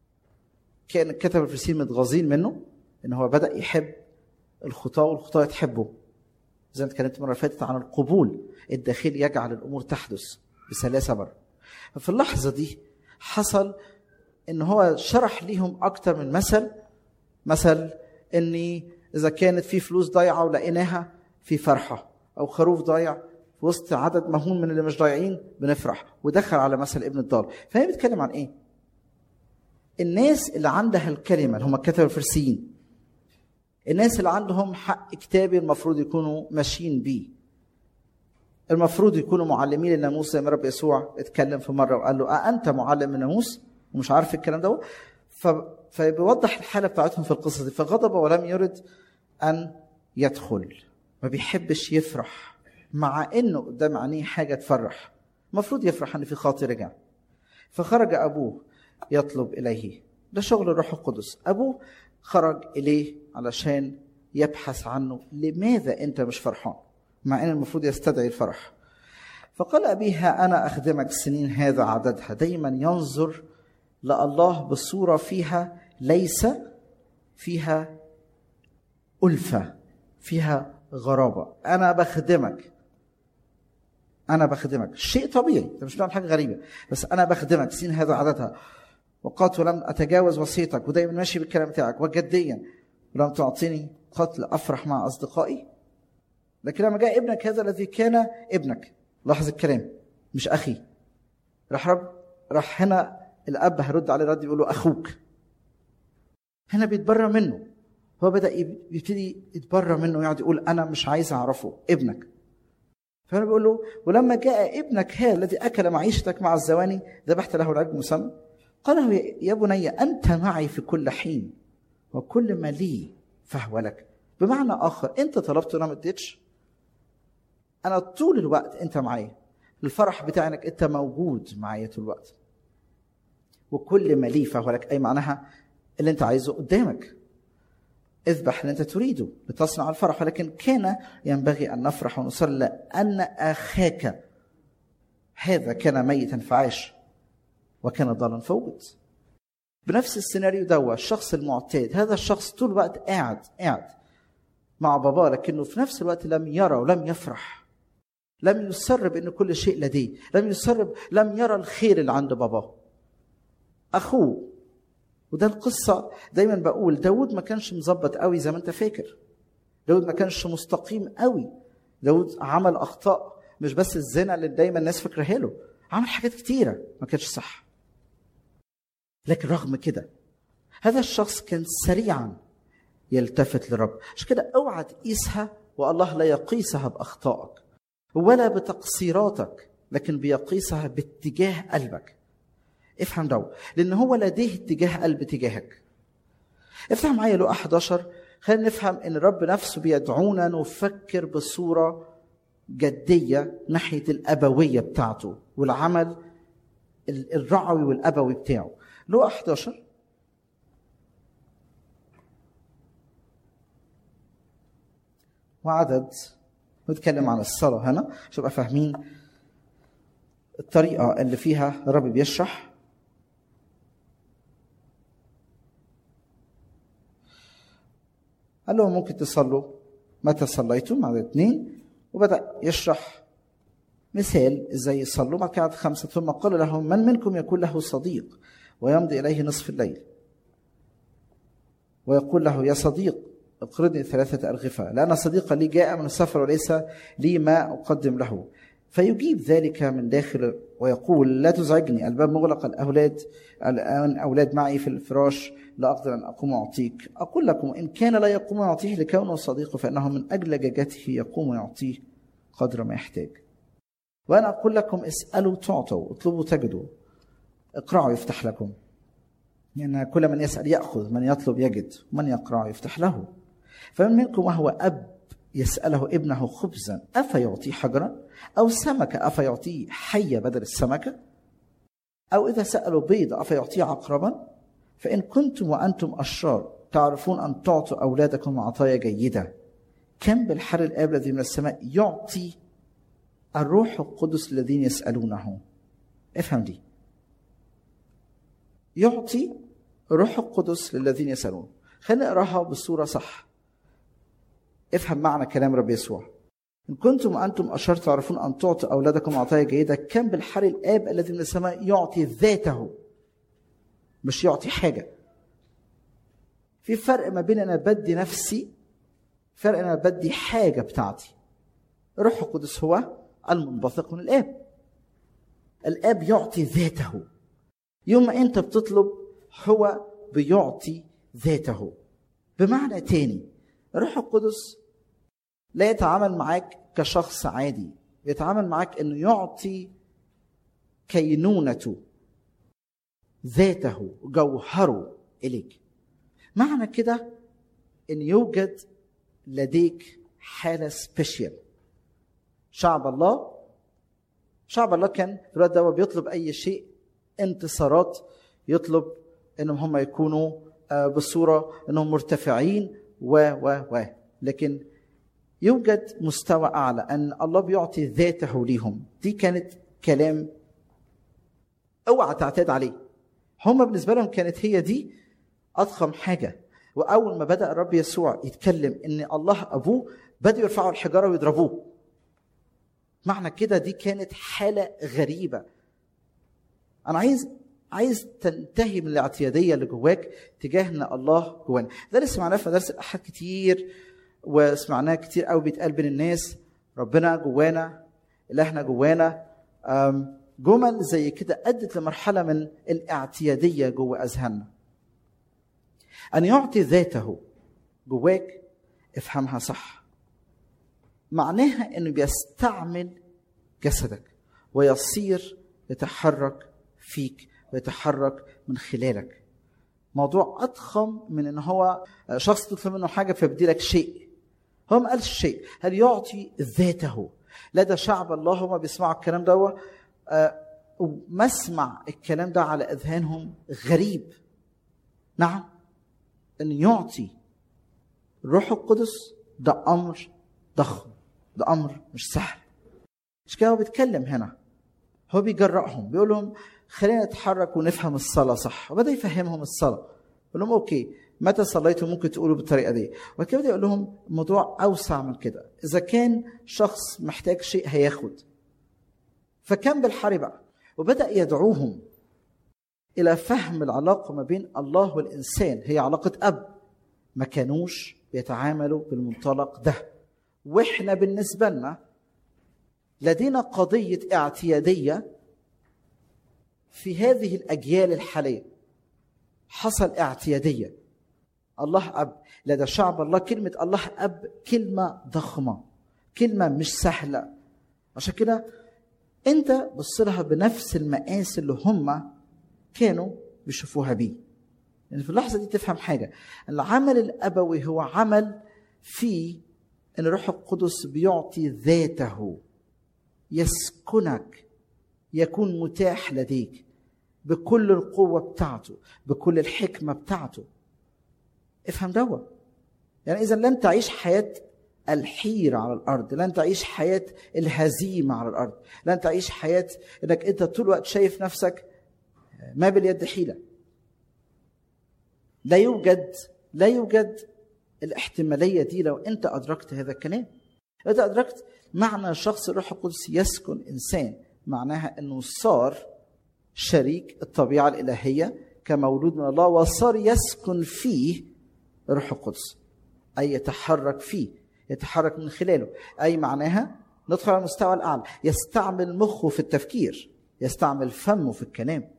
كان كتب الفرسين متغاظين منه ان هو بدأ يحب الخطاة والخطاة تحبه زي ما اتكلمت المرة اللي فاتت عن القبول الداخلي يجعل الأمور تحدث بسلاسة بره ففي اللحظة دي حصل ان هو شرح ليهم أكتر من مثل مثل اني اذا كانت في فلوس ضايعه ولقيناها في فرحه او خروف ضايع في وسط عدد مهول من اللي مش ضايعين بنفرح ودخل على مثل ابن الضال فهي بتتكلم عن ايه الناس اللي عندها الكلمه اللي هم الكتبه الفرسيين الناس اللي عندهم حق كتابي المفروض يكونوا ماشيين بيه المفروض يكونوا معلمين الناموس زي ما رب يسوع اتكلم في مره وقال له أأنت معلم الناموس ومش عارف الكلام ده ف فبيوضح الحالة بتاعتهم في القصة دي فغضب ولم يرد أن يدخل ما بيحبش يفرح مع إنه قدام عينيه حاجة تفرح المفروض يفرح إن في خاطر رجع فخرج أبوه يطلب إليه ده شغل الروح القدس أبوه خرج إليه علشان يبحث عنه لماذا أنت مش فرحان مع إن المفروض يستدعي الفرح فقال أبيها أنا أخدمك سنين هذا عددها دايما ينظر لله بصورة فيها ليس فيها ألفة فيها غرابة أنا بخدمك أنا بخدمك شيء طبيعي أنت مش بتعمل حاجة غريبة بس أنا بخدمك سين هذا عددها وقالت ولم أتجاوز وصيتك ودايما ماشي بالكلام بتاعك وجديا ولم تعطيني قتل أفرح مع أصدقائي لكن لما جاء ابنك هذا الذي كان ابنك لاحظ الكلام مش أخي راح رب راح هنا الاب هيرد عليه رد يقول له اخوك هنا بيتبرى منه هو بدا يبتدي يتبرى منه يقعد يقول انا مش عايز اعرفه ابنك فانا بقول له ولما جاء ابنك هذا الذي اكل معيشتك مع الزواني ذبحت له العجل مسمى قال له يا بني انت معي في كل حين وكل ما لي فهو لك بمعنى اخر انت طلبت وانا ما اديتش انا طول الوقت انت معايا الفرح بتاعي انك انت موجود معايا طول الوقت وكل ما لي فهو لك اي معناها اللي انت عايزه قدامك اذبح اللي انت تريده لتصنع الفرح ولكن كان ينبغي ان نفرح ونصر لان اخاك هذا كان ميتا فعاش وكان ضالا فوجد بنفس السيناريو ده الشخص المعتاد هذا الشخص طول الوقت قاعد قاعد مع باباه لكنه في نفس الوقت لم يرى ولم يفرح لم يسر بان كل شيء لديه لم يسر لم يرى الخير اللي عند باباه اخوه وده القصة دايما بقول داود ما كانش مظبط قوي زي ما انت فاكر داود ما كانش مستقيم قوي داود عمل اخطاء مش بس الزنا اللي دايما الناس فاكرها له عمل حاجات كتيرة ما كانتش صح لكن رغم كده هذا الشخص كان سريعا يلتفت للرب عشان كده اوعى تقيسها والله لا يقيسها باخطائك ولا بتقصيراتك لكن بيقيسها باتجاه قلبك افهم ده لان هو لديه اتجاه قلب تجاهك افتح معايا لقا 11 خلينا نفهم ان الرب نفسه بيدعونا نفكر بصوره جديه ناحيه الابويه بتاعته والعمل الرعوي والابوي بتاعه لقا 11 وعدد نتكلم عن الصلاة هنا عشان نبقى فاهمين الطريقة اللي فيها الرب بيشرح قال لهم ممكن تصلوا متى صليتم عدد اثنين وبدأ يشرح مثال ازاي يصلوا بعد كده عدد خمسة ثم قال لهم من منكم يكون له صديق ويمضي إليه نصف الليل ويقول له يا صديق اقرضني ثلاثة أرغفة لأن صديقا لي جاء من السفر وليس لي ما أقدم له فيجيب ذلك من داخل ويقول لا تزعجني الباب مغلق الأولاد الآن أولاد معي في الفراش لا أقدر أن أقوم أعطيك أقول لكم إن كان لا يقوم يعطيه لكونه صديقه فإنه من أجل لجاجته يقوم يعطيه قدر ما يحتاج وأنا أقول لكم اسألوا تعطوا اطلبوا تجدوا اقرعوا يفتح لكم لأن يعني كل من يسأل يأخذ من يطلب يجد ومن يقرع يفتح له فمن منكم وهو أب يسأله ابنه خبزا أفيعطيه حجرا أو سمكة أفيعطيه حية بدل السمكة أو إذا سألوا بيض أفيعطيه عقربا فإن كنتم وأنتم أشرار تعرفون أن تعطوا أولادكم عطايا جيدة كم بالحر الآب الذي من السماء يعطي الروح القدس الذين يسألونه افهم دي يعطي الروح القدس للذين يسألون خلينا نقراها بصورة صح افهم معنى كلام رب يسوع إن كنتم أنتم أشر تعرفون أن تعطوا أولادكم عطايا جيدة كم بالحر الآب الذي من السماء يعطي ذاته مش يعطي حاجة في فرق ما بين أنا بدي نفسي فرق أنا بدي حاجة بتاعتي الروح القدس هو المنبثق من الآب الآب يعطي ذاته يوم ما أنت بتطلب هو بيعطي ذاته بمعنى تاني الروح القدس لا يتعامل معاك كشخص عادي يتعامل معاك انه يعطي كينونته ذاته جوهره اليك معنى كده ان يوجد لديك حاله سبيشال شعب الله شعب الله كان في الوقت ده بيطلب اي شيء انتصارات يطلب انهم هم يكونوا بصوره انهم مرتفعين و و و لكن يوجد مستوى اعلى ان الله بيعطي ذاته ليهم دي كانت كلام اوعى تعتاد عليه هم بالنسبه لهم كانت هي دي اضخم حاجه واول ما بدا الرب يسوع يتكلم ان الله ابوه بدأوا يرفعوا الحجاره ويضربوه معنى كده دي كانت حاله غريبه انا عايز عايز تنتهي من الاعتياديه اللي جواك تجاه ان الله جوانا ده اللي سمعناه في مدارس الاحد كتير وسمعناه كتير قوي بيتقال بين الناس ربنا جوانا الهنا جوانا جمل زي كده ادت لمرحله من الاعتياديه جوه اذهاننا ان يعطي ذاته جواك افهمها صح معناها انه بيستعمل جسدك ويصير يتحرك فيك ويتحرك من خلالك موضوع اضخم من ان هو شخص تطلب منه حاجه فيبدي لك شيء هو ما قالش شيء هل يعطي ذاته لدى شعب الله هم بيسمعوا الكلام ده ومسمع الكلام ده على اذهانهم غريب نعم ان يعطي الروح القدس ده امر ضخم ده امر مش سهل مش كده هو بيتكلم هنا هو بيجرأهم بيقول لهم خلينا نتحرك ونفهم الصلاه صح وبدا يفهمهم الصلاه يقول لهم اوكي متى صليتوا ممكن تقولوا بالطريقه دي وبعد كده يقول لهم الموضوع اوسع من كده اذا كان شخص محتاج شيء هياخد فكان بالحري بقى وبدا يدعوهم الى فهم العلاقه ما بين الله والانسان هي علاقه اب ما كانوش بيتعاملوا بالمنطلق ده واحنا بالنسبه لنا لدينا قضيه اعتياديه في هذه الاجيال الحاليه حصل اعتياديه الله اب لدى شعب الله كلمه الله اب كلمه ضخمه كلمه مش سهله عشان كده انت بص لها بنفس المقاس اللي هم كانوا بيشوفوها بيه يعني في اللحظه دي تفهم حاجه العمل الابوي هو عمل فيه ان الروح القدس بيعطي ذاته يسكنك يكون متاح لديك بكل القوه بتاعته بكل الحكمه بتاعته افهم دوا يعني اذا لن تعيش حياه الحيرة على الأرض لن تعيش حياة الهزيمة على الأرض لن تعيش حياة أنك أنت طول الوقت شايف نفسك ما باليد حيلة لا يوجد لا يوجد الاحتمالية دي لو أنت أدركت هذا الكلام لو أنت أدركت معنى شخص الروح القدس يسكن إنسان معناها أنه صار شريك الطبيعة الإلهية كمولود من الله وصار يسكن فيه الروح القدس أي يتحرك فيه يتحرك من خلاله أي معناها ندخل على المستوى الأعلى يستعمل مخه في التفكير يستعمل فمه في الكلام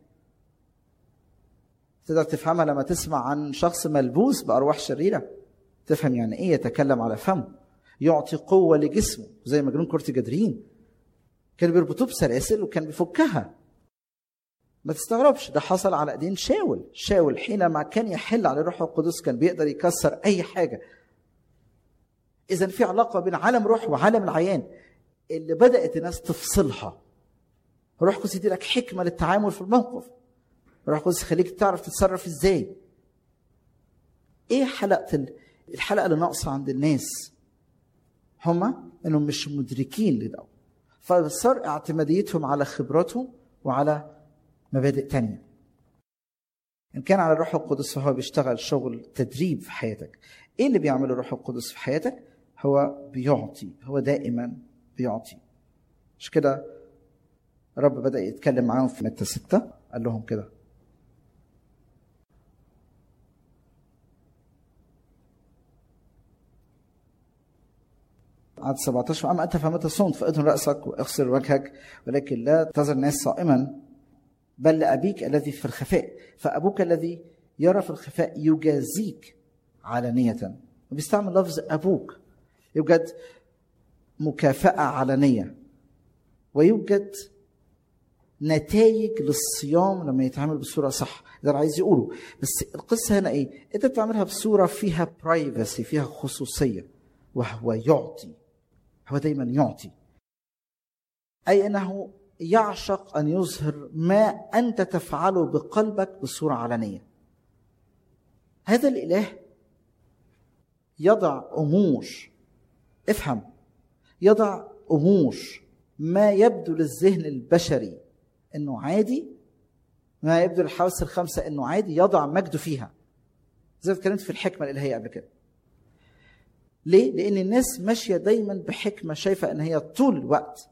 تقدر تفهمها لما تسمع عن شخص ملبوس بأرواح شريرة تفهم يعني إيه يتكلم على فمه يعطي قوة لجسمه زي مجنون كرة جدرين كانوا بيربطوه بسلاسل وكان بيفكها ما تستغربش ده حصل على ايدين شاول شاول حينما كان يحل على الروح القدس كان بيقدر يكسر اي حاجه اذا في علاقه بين عالم روح وعالم العيان اللي بدات الناس تفصلها الروح القدس يدي لك حكمه للتعامل في الموقف الروح القدس يخليك تعرف تتصرف ازاي ايه حلقه الحلقه اللي ناقصه عند الناس هما انهم مش مدركين لده فصار اعتماديتهم على خبراتهم وعلى مبادئ تانية إن كان على الروح القدس فهو بيشتغل شغل تدريب في حياتك إيه اللي بيعمله الروح القدس في حياتك هو بيعطي هو دائما بيعطي مش كده الرب بدأ يتكلم معاهم في متى ستة قال لهم كده عدد 17 أما أنت فمتى صمت فأدهن رأسك واغسل وجهك ولكن لا تزر الناس صائما بل لأبيك الذي في الخفاء فأبوك الذي يرى في الخفاء يجازيك علانية وبيستعمل لفظ أبوك يوجد مكافأة علنية ويوجد نتائج للصيام لما يتعامل بصورة صح ده عايز يقوله بس القصة هنا ايه انت بتعملها بصورة فيها برايفسي فيها خصوصية وهو يعطي هو دايما يعطي أي أنه يعشق ان يظهر ما انت تفعله بقلبك بصوره علنيه هذا الاله يضع امور افهم يضع امور ما يبدو للذهن البشري انه عادي ما يبدو للحواس الخمسه انه عادي يضع مجده فيها زي ما اتكلمت في الحكمه الالهيه قبل كده ليه؟ لأن الناس ماشية دايما بحكمة شايفة إن هي طول الوقت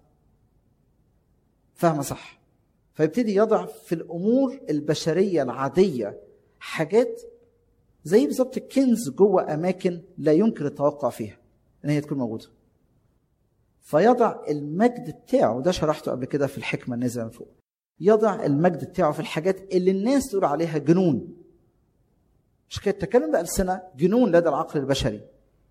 فاهمه صح فيبتدي يضع في الامور البشريه العاديه حاجات زي بالظبط الكنز جوه اماكن لا يمكن التوقع فيها ان هي تكون موجوده فيضع المجد بتاعه وده شرحته قبل كده في الحكمه النازله من فوق يضع المجد بتاعه في الحاجات اللي الناس تقول عليها جنون مش كده التكلم بألسنة جنون لدى العقل البشري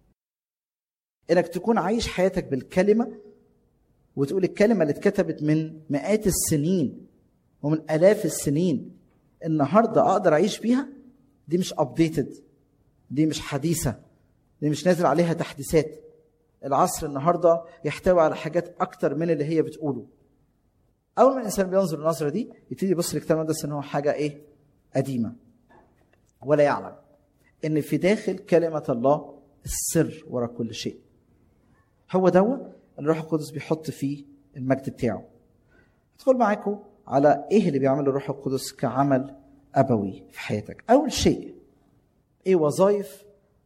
انك تكون عايش حياتك بالكلمه وتقول الكلمه اللي اتكتبت من مئات السنين ومن الاف السنين النهارده اقدر اعيش بيها دي مش ابديتد دي مش حديثه دي مش نازل عليها تحديثات العصر النهارده يحتوي على حاجات اكتر من اللي هي بتقوله اول ما الانسان بينظر النظره دي يبتدي يبص للكتاب المقدس ان هو حاجه ايه قديمه ولا يعلم ان في داخل كلمه الله السر وراء كل شيء هو دوت الروح القدس بيحط فيه المجد بتاعه ادخل معاكم على ايه اللي بيعمله الروح القدس كعمل ابوي في حياتك اول شيء ايه وظائف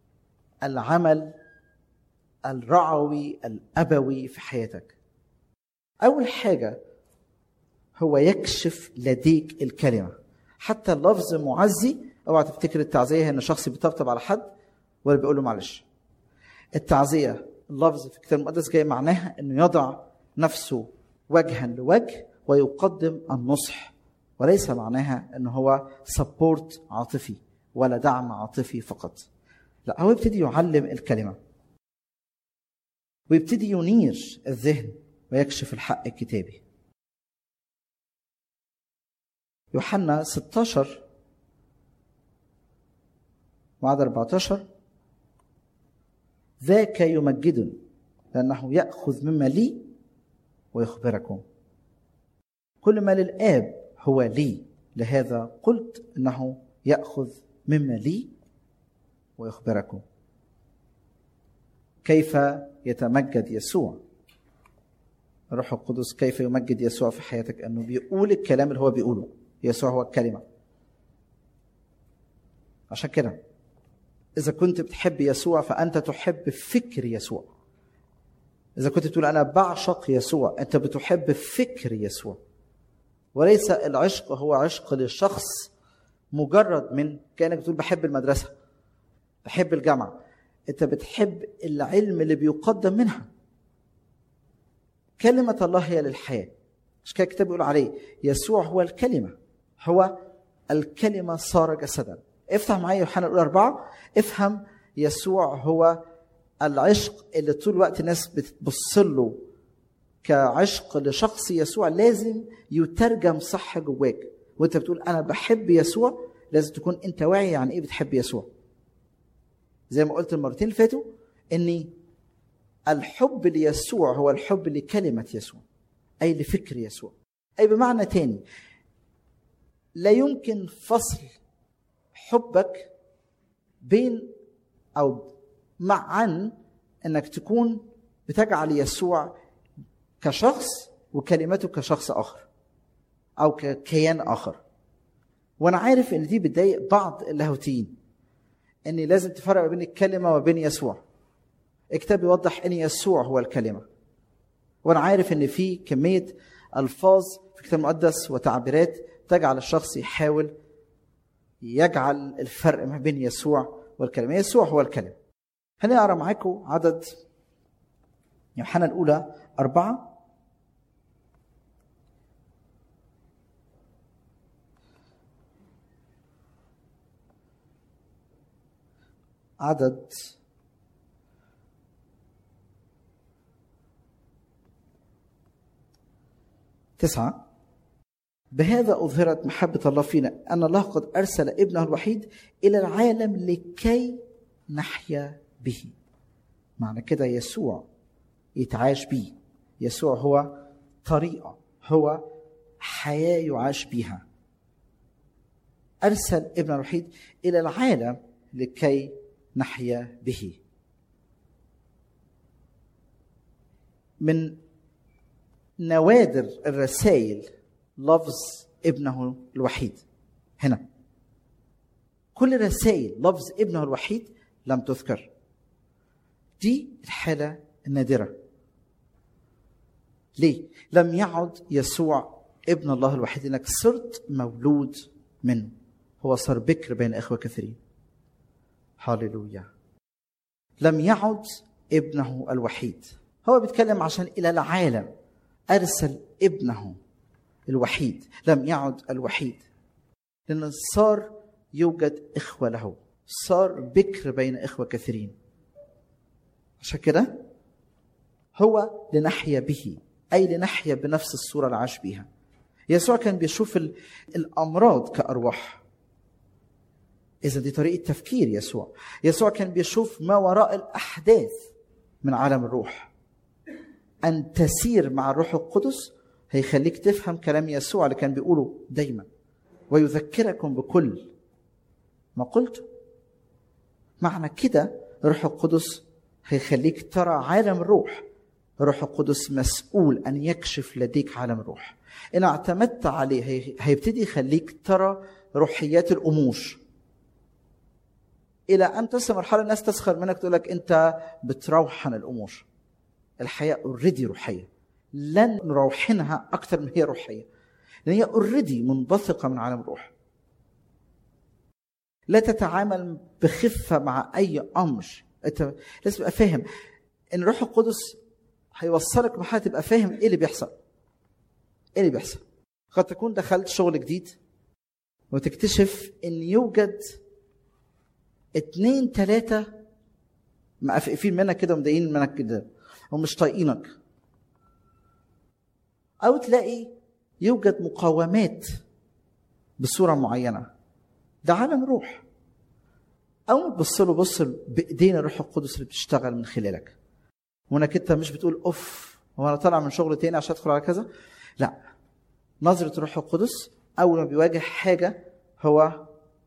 العمل الرعوي الابوي في حياتك اول حاجه هو يكشف لديك الكلمه حتى اللفظ معزي اوعى تفتكر التعزيه ان شخص بيطبطب على حد ولا بيقول له معلش التعزيه اللفظ في الكتاب المقدس جاي معناها انه يضع نفسه وجها لوجه ويقدم النصح وليس معناها ان هو سبورت عاطفي ولا دعم عاطفي فقط لا هو يبتدي يعلم الكلمه ويبتدي ينير الذهن ويكشف الحق الكتابي يوحنا 16 وعدد 14 ذاك يمجدني لأنه يأخذ مما لي ويخبركم كل ما للآب هو لي لهذا قلت انه ياخذ مما لي ويخبركم كيف يتمجد يسوع الروح القدس كيف يمجد يسوع في حياتك انه بيقول الكلام اللي هو بيقوله يسوع هو الكلمه عشان كده اذا كنت بتحب يسوع فانت تحب فكر يسوع اذا كنت تقول انا بعشق يسوع انت بتحب فكر يسوع وليس العشق هو عشق للشخص مجرد من كانك بتقول بحب المدرسه بحب الجامعه انت بتحب العلم اللي بيقدم منها كلمه الله هي للحياه مش كده الكتاب بيقول عليه يسوع هو الكلمه هو الكلمه صار جسدا افتح معايا يوحنا الاولى اربعه افهم يسوع هو العشق اللي طول الوقت الناس بتبص له كعشق لشخص يسوع لازم يترجم صح جواك وانت بتقول انا بحب يسوع لازم تكون انت واعي يعني ايه بتحب يسوع زي ما قلت المرتين اللي فاتوا ان الحب ليسوع هو الحب لكلمه يسوع اي لفكر يسوع اي بمعنى تاني لا يمكن فصل حبك بين او معا انك تكون بتجعل يسوع كشخص وكلمته كشخص اخر او ككيان اخر وانا عارف ان دي بتضايق بعض اللاهوتيين ان لازم تفرق بين الكلمه وبين يسوع الكتاب يوضح ان يسوع هو الكلمه وانا عارف ان في كميه الفاظ في الكتاب المقدس وتعبيرات تجعل الشخص يحاول يجعل الفرق ما بين يسوع والكلمه يسوع هو الكلمه هنقرا معاكم عدد يوحنا الاولى أربعة عدد تسعة بهذا أظهرت محبة الله فينا أن الله قد أرسل ابنه الوحيد إلى العالم لكي نحيا به معنى كده يسوع يتعاش بيه يسوع هو طريقة هو حياة يعاش بها أرسل ابن الوحيد إلى العالم لكي نحيا به من نوادر الرسائل لفظ ابنه الوحيد هنا كل رسائل لفظ ابنه الوحيد لم تذكر دي الحالة النادرة ليه؟ لم يعد يسوع ابن الله الوحيد انك صرت مولود منه هو صار بكر بين اخوه كثيرين هاليلويا لم يعد ابنه الوحيد هو بيتكلم عشان الى العالم ارسل ابنه الوحيد لم يعد الوحيد لان صار يوجد اخوه له صار بكر بين اخوه كثيرين عشان كده هو لنحيا به اي لنحيا بنفس الصوره اللي عاش بيها يسوع كان بيشوف الامراض كارواح اذا دي طريقه تفكير يسوع يسوع كان بيشوف ما وراء الاحداث من عالم الروح ان تسير مع الروح القدس هيخليك تفهم كلام يسوع اللي كان بيقوله دايما ويذكركم بكل ما قلت معنى كده الروح القدس هيخليك ترى عالم الروح الروح القدس مسؤول ان يكشف لديك عالم الروح ان اعتمدت عليه هيبتدي يخليك ترى روحيات الامور الى ان تصل مرحله الناس تسخر منك تقول لك انت بتروحن الامور الحياه اوريدي روحيه لن نروحنها اكثر من هي روحيه لان هي اوريدي منبثقه من عالم الروح لا تتعامل بخفه مع اي امر انت لازم تبقى فاهم ان الروح القدس هيوصلك مرحله تبقى فاهم ايه اللي بيحصل ايه اللي بيحصل قد تكون دخلت شغل جديد وتكتشف ان يوجد اتنين تلاتة مقفقفين منك كده ومضايقين منك كده ومش طايقينك او تلاقي يوجد مقاومات بصوره معينه ده عالم روح اول ما تبص له بص بايدين الروح القدس اللي بتشتغل من خلالك وانك انت مش بتقول اوف هو انا طالع من شغل تاني عشان ادخل على كذا لا نظره الروح القدس اول ما بيواجه حاجه هو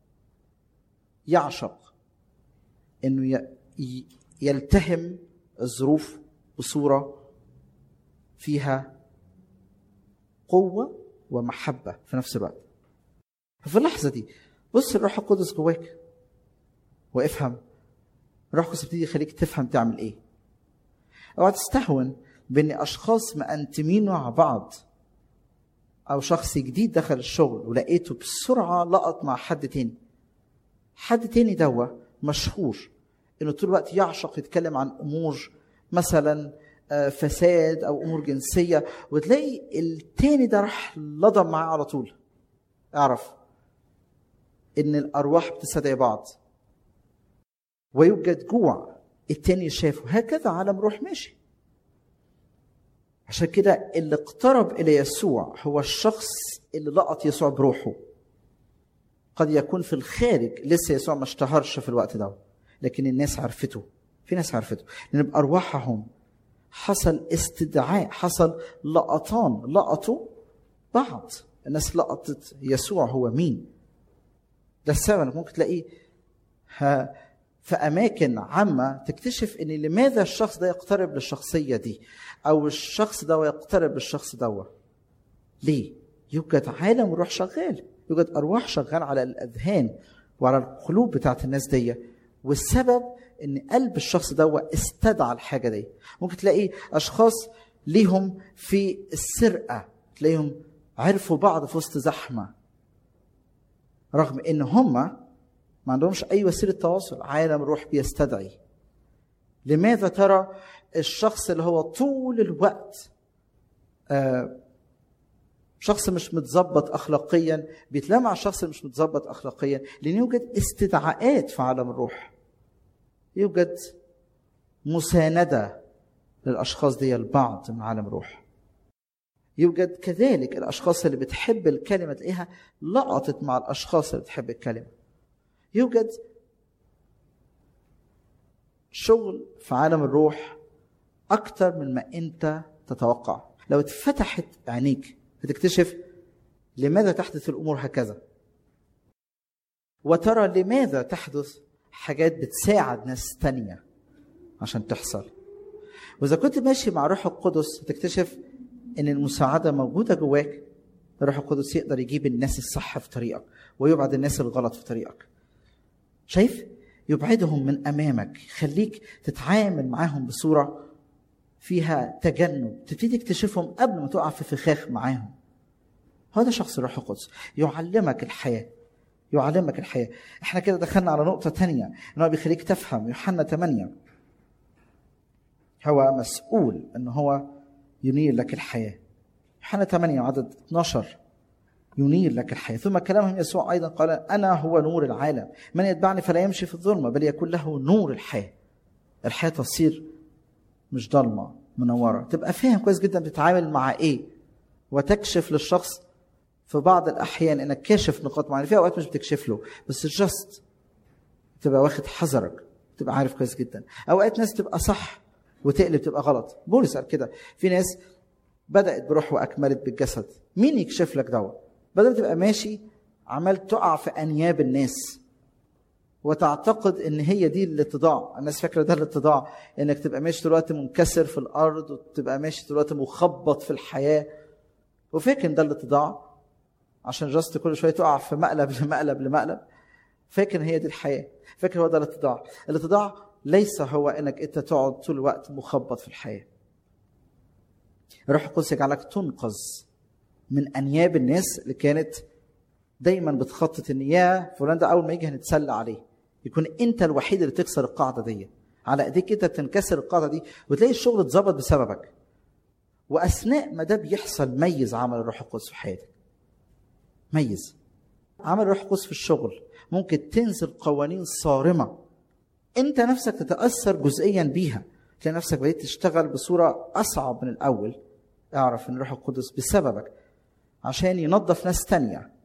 يعشق انه يلتهم الظروف بصوره فيها قوه ومحبه في نفس الوقت ففي اللحظه دي بص الروح القدس جواك وافهم الروح القدس بيبتدي يخليك تفهم تعمل ايه اوعى تستهون بان اشخاص مأنتمين مع بعض او شخص جديد دخل الشغل ولقيته بسرعه لقط مع حد تاني حد تاني دوا مشهور انه طول الوقت يعشق يتكلم عن امور مثلا فساد او امور جنسيه وتلاقي التاني ده راح لضم معاه على طول اعرف ان الارواح بتستدعي بعض ويوجد جوع التاني شافه هكذا عالم روح ماشي عشان كده اللي اقترب الى يسوع هو الشخص اللي لقط يسوع بروحه قد يكون في الخارج لسه يسوع ما اشتهرش في الوقت ده لكن الناس عرفته في ناس عرفته لان بارواحهم حصل استدعاء حصل لقطان لقطوا بعض الناس لقطت يسوع هو مين ده السبب ممكن تلاقيه في اماكن عامه تكتشف ان لماذا الشخص ده يقترب للشخصيه دي او الشخص ده يقترب للشخص ده ليه يوجد عالم روح شغال يوجد ارواح شغال على الاذهان وعلى القلوب بتاعت الناس دي والسبب ان قلب الشخص ده استدعى الحاجه دي ممكن تلاقي اشخاص ليهم في السرقه تلاقيهم عرفوا بعض في وسط زحمه رغم ان هم ما عندهمش اي وسيله تواصل عالم الروح بيستدعي لماذا ترى الشخص اللي هو طول الوقت آه شخص مش متظبط اخلاقيا بيتلاقى مع الشخص اللي مش متظبط اخلاقيا لان يوجد استدعاءات في عالم الروح يوجد مسانده للاشخاص دي البعض من عالم الروح يوجد كذلك الاشخاص اللي بتحب الكلمه تلاقيها لقطت مع الاشخاص اللي بتحب الكلمه يوجد شغل في عالم الروح اكتر من ما انت تتوقع لو اتفتحت عينيك هتكتشف لماذا تحدث الامور هكذا وترى لماذا تحدث حاجات بتساعد ناس تانية عشان تحصل واذا كنت ماشي مع روح القدس هتكتشف ان المساعده موجوده جواك الروح القدس يقدر يجيب الناس الصح في طريقك ويبعد الناس الغلط في طريقك شايف يبعدهم من امامك يخليك تتعامل معاهم بصوره فيها تجنب تبتدي تكتشفهم قبل ما تقع في فخاخ معاهم هذا شخص الروح القدس يعلمك الحياه يعلمك الحياه احنا كده دخلنا على نقطه تانية ان هو بيخليك تفهم يوحنا 8 هو مسؤول ان هو ينير لك الحياه يوحنا 8 عدد 12 ينير لك الحياة ثم كلامهم يسوع أيضا قال أنا هو نور العالم من يتبعني فلا يمشي في الظلمة بل يكون له نور الحياة الحياة تصير مش ضلمة منورة تبقى فاهم كويس جدا بتتعامل مع إيه وتكشف للشخص في بعض الأحيان إنك كاشف نقاط معينة في أوقات مش بتكشف له بس جاست تبقى واخد حذرك تبقى عارف كويس جدا أوقات ناس تبقى صح وتقلب تبقى غلط بولس قال كده في ناس بدأت بروح وأكملت بالجسد مين يكشف لك دوت بدل ما تبقى ماشي عمال تقع في انياب الناس وتعتقد ان هي دي الاتضاع الناس فاكره ده الاتضاع انك تبقى ماشي طول الوقت منكسر في الارض وتبقى ماشي طول الوقت مخبط في الحياه وفاكر ده الاتضاع عشان جاست كل شويه تقع في مقلب لمقلب لمقلب فاكر هي دي الحياه فاكر هو ده الاتضاع الاتضاع ليس هو انك انت تقعد طول الوقت مخبط في الحياه الروح القدس يجعلك تنقذ من انياب الناس اللي كانت دايما بتخطط ان يا فلان ده اول ما يجي هنتسلى عليه يكون انت الوحيد اللي تكسر القاعده دي على ايديك انت بتنكسر القاعده دي وتلاقي الشغل اتظبط بسببك واثناء ما ده بيحصل ميز عمل الروح القدس في حياتك ميز عمل الروح القدس في الشغل ممكن تنزل قوانين صارمه انت نفسك تتاثر جزئيا بيها تلاقي نفسك بديت تشتغل بصوره اصعب من الاول اعرف ان الروح القدس بسببك عشان ينظف ناس تانية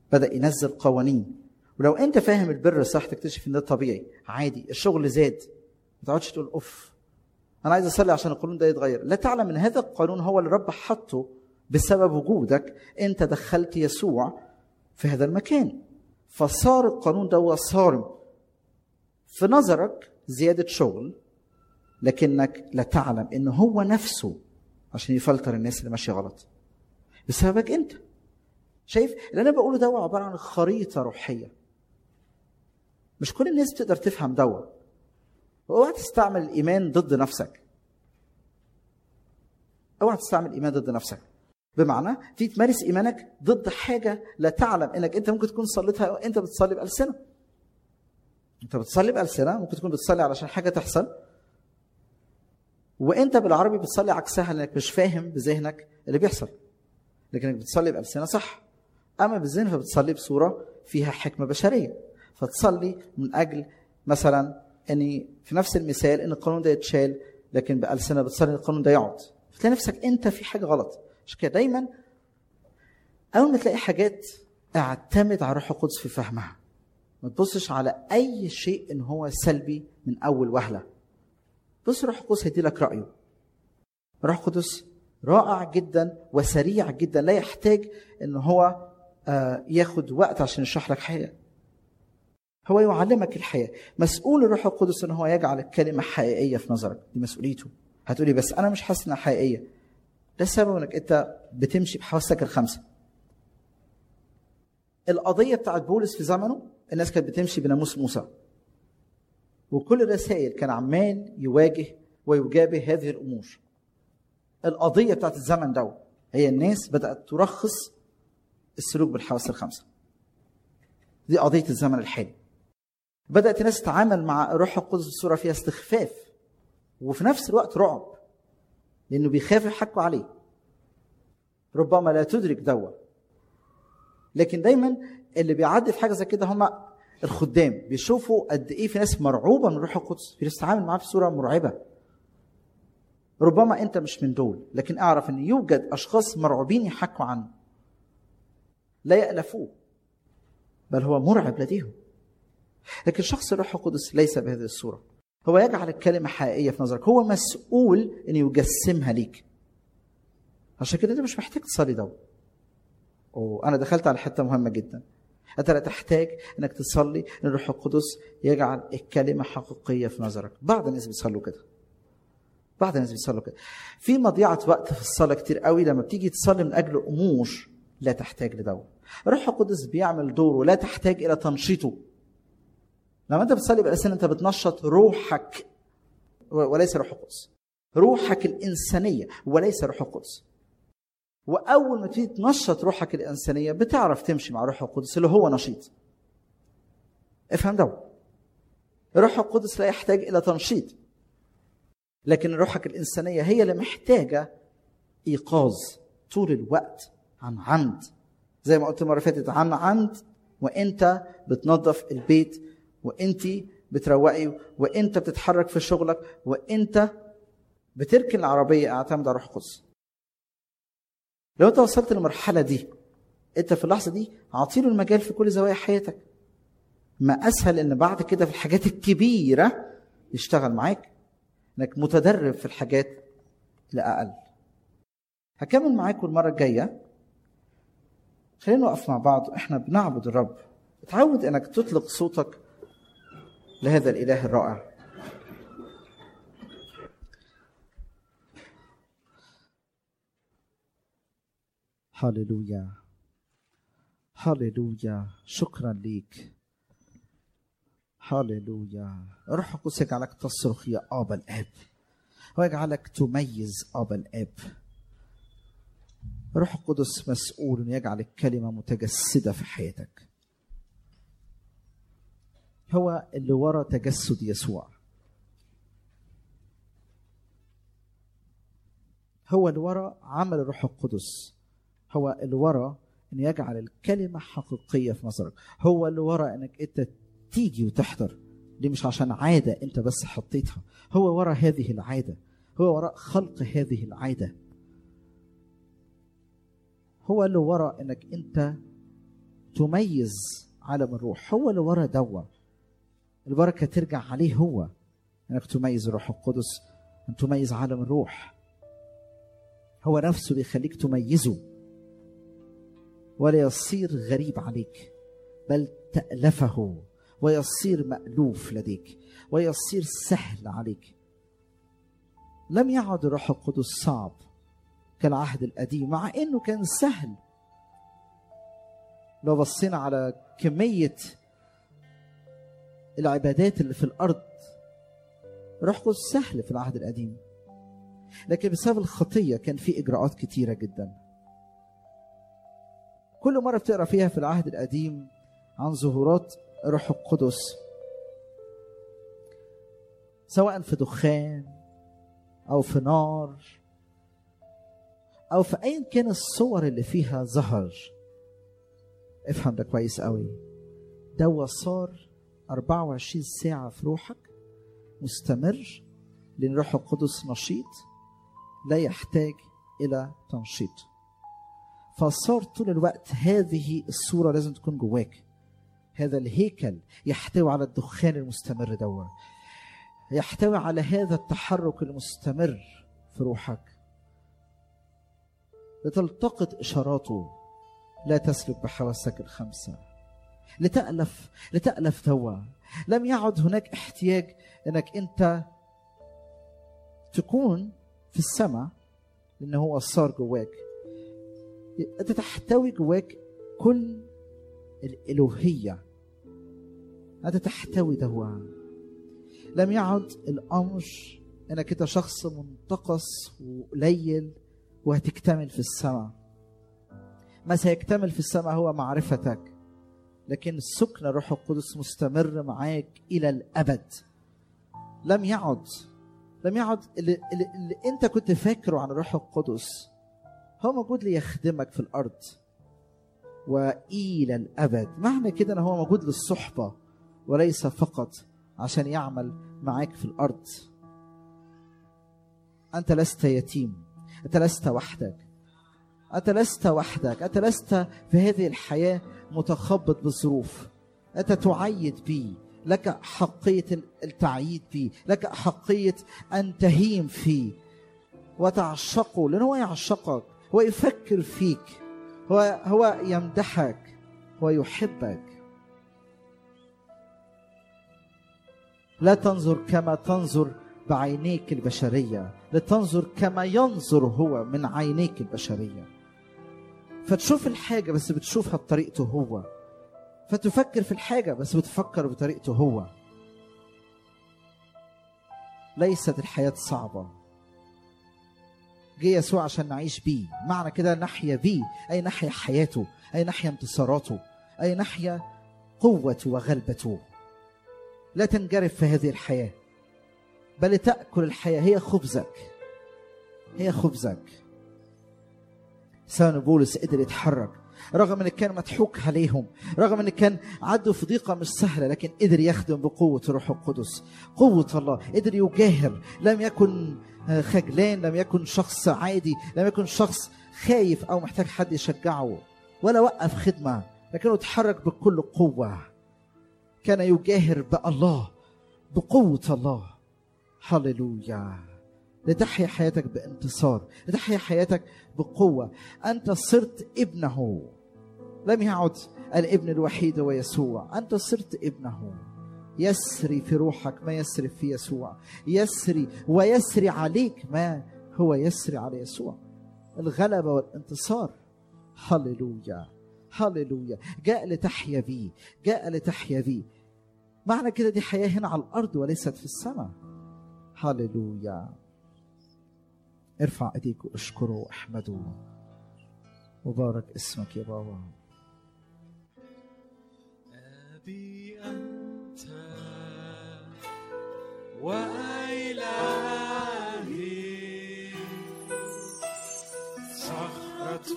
بدا ينزل قوانين ولو انت فاهم البر صح تكتشف ان ده طبيعي عادي الشغل زاد ما تقعدش تقول اوف انا عايز اصلي عشان القانون ده يتغير لا تعلم ان هذا القانون هو اللي رب حطه بسبب وجودك انت دخلت يسوع في هذا المكان فصار القانون ده هو صارم في نظرك زياده شغل لكنك لا تعلم ان هو نفسه عشان يفلتر الناس اللي ماشيه غلط بسببك انت شايف اللي انا بقوله ده عباره عن خريطه روحيه مش كل الناس بتقدر تفهم دوا اوعى تستعمل الايمان ضد نفسك اوعى تستعمل الايمان ضد نفسك بمعنى في تمارس ايمانك ضد حاجه لا تعلم انك انت ممكن تكون صليتها انت بتصلي بالسنه انت بتصلي بالسنه ممكن تكون بتصلي علشان حاجه تحصل وانت بالعربي بتصلي عكسها لانك مش فاهم بذهنك اللي بيحصل لكنك بتصلي بالسنه صح اما بالذهن فبتصلي بصوره فيها حكمه بشريه فتصلي من اجل مثلا اني في نفس المثال ان القانون ده يتشال لكن بالسنه بتصلي ان القانون ده يقعد فتلاقي نفسك انت في حاجه غلط عشان كده دايما اول ما تلاقي حاجات اعتمد على الروح القدس في فهمها ما تبصش على اي شيء ان هو سلبي من اول وهله بص الروح القدس هيدي لك رايه الروح القدس رائع جدا وسريع جدا لا يحتاج ان هو ياخد وقت عشان يشرح لك حاجه هو يعلمك الحياه مسؤول الروح القدس ان هو يجعل الكلمه حقيقيه في نظرك دي مسؤوليته هتقولي بس انا مش حاسس انها حقيقيه ده السبب انك انت بتمشي بحواسك الخمسه القضيه بتاعت بولس في زمنه الناس كانت بتمشي بناموس موسى وكل الرسائل كان عمال يواجه ويجابه هذه الامور القضيه بتاعت الزمن ده هي الناس بدات ترخص السلوك بالحواس الخمسه دي قضيه الزمن الحالي بدات الناس تتعامل مع الروح القدس بصوره فيها استخفاف وفي نفس الوقت رعب لانه بيخاف يحكوا عليه ربما لا تدرك دوا لكن دايما اللي بيعدي في حاجه زي كده هم الخدام بيشوفوا قد ايه في ناس مرعوبه من الروح القدس في ناس تتعامل معاه بصوره مرعبه ربما انت مش من دول لكن اعرف ان يوجد اشخاص مرعوبين يحكوا عنه لا يألفوه بل هو مرعب لديهم لكن شخص الروح القدس ليس بهذه الصوره هو يجعل الكلمه حقيقيه في نظرك هو مسؤول ان يجسمها ليك عشان كده انت مش محتاج تصلي ده وانا دخلت على حته مهمه جدا انت لا تحتاج انك تصلي ان الروح القدس يجعل الكلمه حقيقيه في نظرك بعض الناس بيصلوا كده بعض الناس بيصلوا كده في مضيعه وقت في الصلاه كتير قوي لما بتيجي تصلي من اجل امور لا تحتاج لدواء الروح القدس بيعمل دوره لا تحتاج الى تنشيطه لما انت بتصلي بالاسنان انت بتنشط روحك وليس روح القدس روحك الانسانيه وليس روح القدس واول ما تيجي تنشط روحك الانسانيه بتعرف تمشي مع روح القدس اللي هو نشيط افهم ده روح القدس لا يحتاج الى تنشيط لكن روحك الانسانيه هي اللي محتاجه ايقاظ طول الوقت عن عمد زي ما قلت المره فاتت عن عمد وانت بتنظف البيت وانت بتروقي وانت بتتحرك في شغلك وانت بتركن العربيه اعتمد على روح القدس لو انت وصلت للمرحله دي انت في اللحظه دي اعطيله المجال في كل زوايا حياتك ما اسهل ان بعد كده في الحاجات الكبيره يشتغل معاك انك متدرب في الحاجات لاقل هكمل معاكم المره الجايه خلينا نقف مع بعض احنا بنعبد الرب اتعود انك تطلق صوتك لهذا الاله الرائع هللويا هللويا شكرا ليك هللويا روح القدس يجعلك تصرخ يا ابا الاب ويجعلك تميز ابا الاب روح القدس مسؤول انه يجعل الكلمه متجسده في حياتك هو اللي ورا تجسد يسوع هو اللي ورا عمل الروح القدس هو اللي ورا ان يجعل الكلمه حقيقيه في نظرك هو اللي ورا انك انت تيجي وتحضر دي مش عشان عاده انت بس حطيتها هو ورا هذه العاده هو وراء خلق هذه العاده هو اللي ورا انك انت تميز عالم الروح هو اللي ورا دوا البركه ترجع عليه هو انك تميز الروح القدس ان تميز عالم الروح هو نفسه اللي يخليك تميزه ولا يصير غريب عليك بل تألفه ويصير مألوف لديك ويصير سهل عليك لم يعد الروح القدس صعب كالعهد القديم مع انه كان سهل لو بصينا على كمية العبادات اللي في الأرض روح القدس سهل في العهد القديم لكن بسبب الخطية كان في إجراءات كتيرة جدا كل مرة بتقرأ فيها في العهد القديم عن ظهورات روح القدس سواء في دخان أو في نار أو في أيا كان الصور اللي فيها ظهر افهم ده كويس قوي ده صار 24 ساعة في روحك مستمر لأن روح القدس نشيط لا يحتاج إلى تنشيط فصار طول الوقت هذه الصورة لازم تكون جواك هذا الهيكل يحتوي على الدخان المستمر دوا يحتوي على هذا التحرك المستمر في روحك لتلتقط إشاراته لا تسلك بحواسك الخمسة لتألف لتألف توا لم يعد هناك احتياج انك انت تكون في السماء لان هو صار جواك انت تحتوي جواك كل الالوهيه انت تحتوي دوا لم يعد الامر انك انت شخص منتقص وقليل وهتكتمل في السماء ما سيكتمل في السماء هو معرفتك لكن سكن الروح القدس مستمر معاك الى الابد لم يعد لم يعد اللي, اللي, اللي انت كنت فاكره عن الروح القدس هو موجود ليخدمك في الارض والى الابد معنى كده ان هو موجود للصحبه وليس فقط عشان يعمل معاك في الارض انت لست يتيم انت لست وحدك انت لست وحدك انت لست في هذه الحياه متخبط بالظروف انت تعيد بي لك حقيه التعييد بي لك حقيه ان تهيم فيه وتعشقه لان هو يعشقك هو يفكر فيك هو هو يمدحك هو يحبك لا تنظر كما تنظر بعينيك البشريه لا تنظر كما ينظر هو من عينيك البشريه فتشوف الحاجة بس بتشوفها بطريقته هو فتفكر في الحاجة بس بتفكر بطريقته هو ليست الحياة صعبة جه يسوع عشان نعيش بيه معنى كده نحيا بيه أي نحيا حياته أي نحيا انتصاراته أي نحيا قوته وغلبته لا تنجرف في هذه الحياة بل تأكل الحياة هي خبزك هي خبزك لسان بولس قدر يتحرك رغم ان كان مضحوك عليهم رغم ان كان عدوا في ضيقه مش سهله لكن قدر يخدم بقوه الروح القدس قوه الله قدر يجاهر لم يكن خجلان لم يكن شخص عادي لم يكن شخص خايف او محتاج حد يشجعه ولا وقف خدمه لكنه اتحرك بكل قوه كان يجاهر بالله بقوه الله هللويا لتحيا حياتك بانتصار لتحيا حياتك بقوة أنت صرت ابنه لم يعد الابن الوحيد هو يسوع أنت صرت ابنه يسري في روحك ما يسري في يسوع يسري ويسري عليك ما هو يسري على يسوع الغلبة والانتصار هللويا هللويا جاء لتحيا بي جاء لتحيا بي معنى كده دي حياة هنا على الأرض وليست في السماء هللويا ارفع ايديك واشكره واحمده وبارك اسمك يا بابا أبي أنت وإلهي صخرة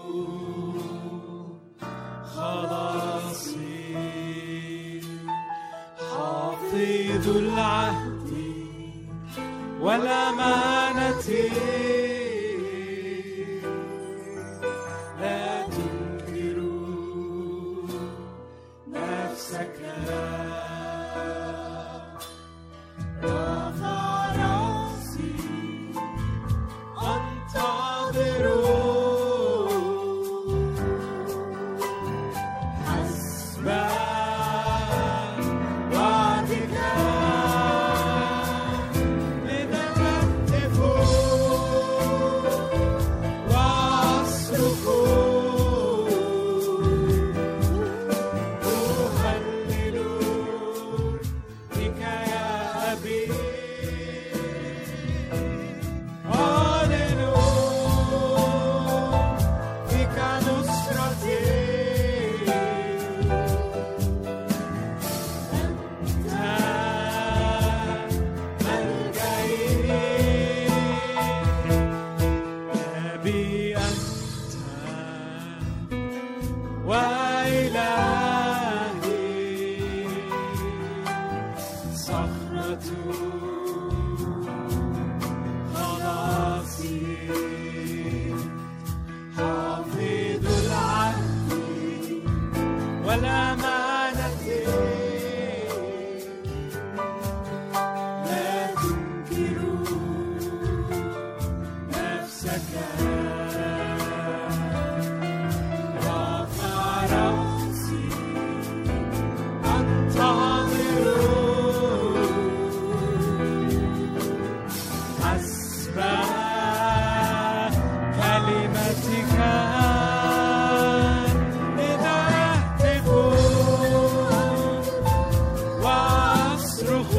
خلاصي حافظ العهد والأمانة لا تنكر حافظ العهد والأمانة لا تنكر نفسك رفع رأسي أنتظر حسب كلمتك إذا أهتف وأصرخ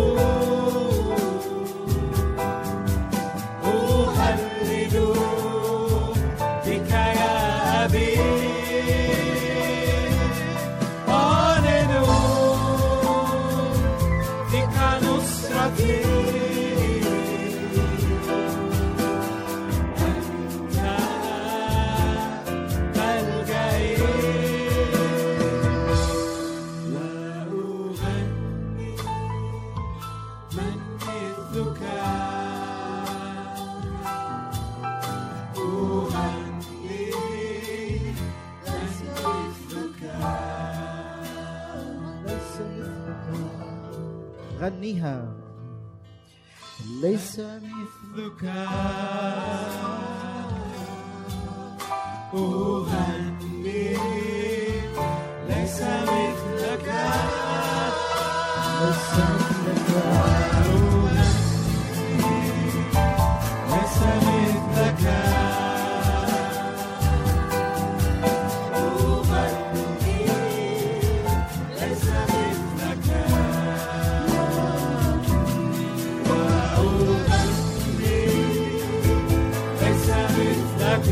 أهلل بك يا أبي أعلن بك نصرتي أنت ملجئي وأغني من مثلك أغني من مثلك غنيها ليس مثلك أغني ليس مثلك ليس مثلك ليس مثلك أغني ليس مثلك وأغني ليس مثلك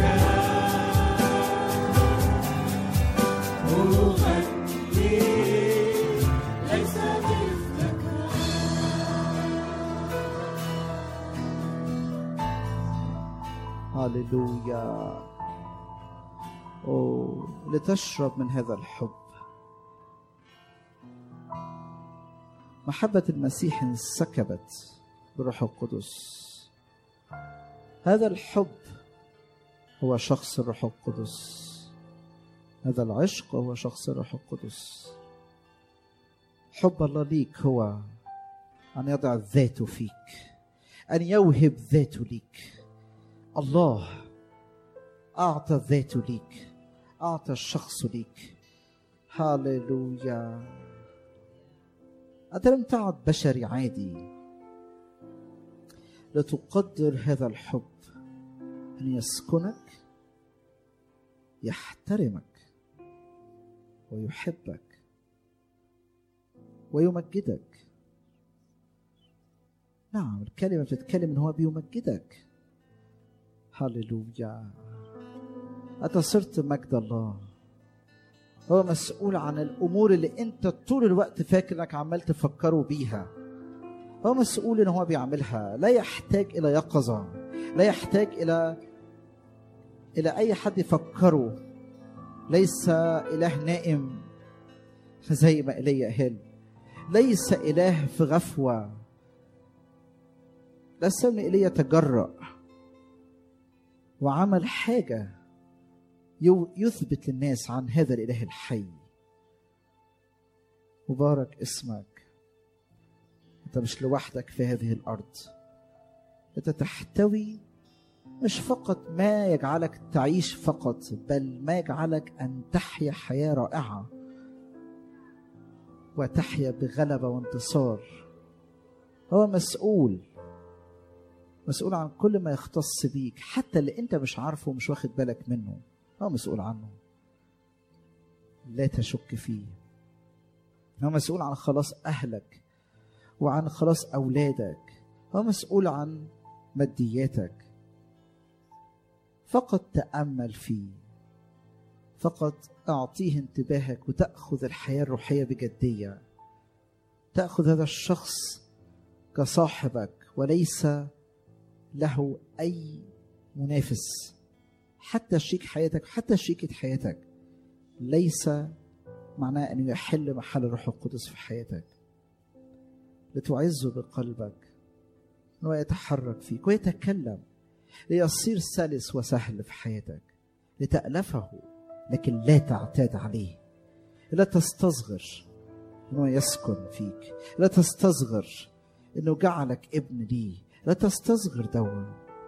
أغني ليس مثلك هللويا أوه لتشرب من هذا الحب محبة المسيح انسكبت بروح القدس هذا الحب هو شخص الروح القدس هذا العشق هو شخص الروح القدس حب الله ليك هو أن يضع ذاته فيك أن يوهب ذاته ليك الله أعطى ذاته ليك أعطى الشخص ليك هاليلويا أنت لم تعد بشري عادي لتقدر هذا الحب أن يسكنك يحترمك ويحبك ويمجدك نعم الكلمة بتتكلم ان هو بيمجدك هللويا أنت صرت مجد الله هو مسؤول عن الأمور اللي أنت طول الوقت فاكر إنك عمال تفكروا بيها هو مسؤول إن هو بيعملها لا يحتاج إلى يقظة لا يحتاج إلى إلى أي حد يفكره ليس إله نائم زي ما إيليا قال ليس إله في غفوة لا سمي إيليا تجرأ وعمل حاجة يو- يثبت للناس عن هذا الإله الحي مبارك اسمك أنت مش لوحدك في هذه الأرض أنت تحتوي مش فقط ما يجعلك تعيش فقط بل ما يجعلك أن تحيا حياة رائعة وتحيا بغلبة وانتصار هو مسؤول مسؤول عن كل ما يختص بيك حتى اللي انت مش عارفه ومش واخد بالك منه هو مسؤول عنه لا تشك فيه هو مسؤول عن خلاص اهلك وعن خلاص اولادك هو مسؤول عن مادياتك فقط تامل فيه فقط اعطيه انتباهك وتاخذ الحياه الروحيه بجديه تاخذ هذا الشخص كصاحبك وليس له اي منافس حتى شريك حياتك حتى شريكة حياتك ليس معناه أن يحل محل الروح القدس في حياتك لتعزه بقلبك أنه يتحرك فيك ويتكلم ليصير سلس وسهل في حياتك لتألفه لكن لا تعتاد عليه لا تستصغر انه يسكن فيك لا تستصغر انه جعلك ابن ليه لا تستصغر دوا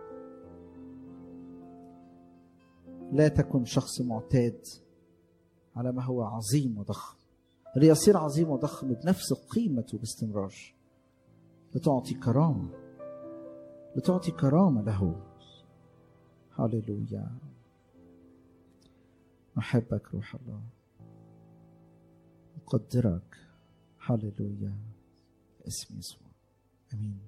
لا تكن شخص معتاد على ما هو عظيم وضخم ليصير عظيم وضخم بنفس قيمته باستمرار لتعطي كرامة لتعطي كرامة له هللويا نحبك روح الله نقدرك هللويا اسم يسوع امين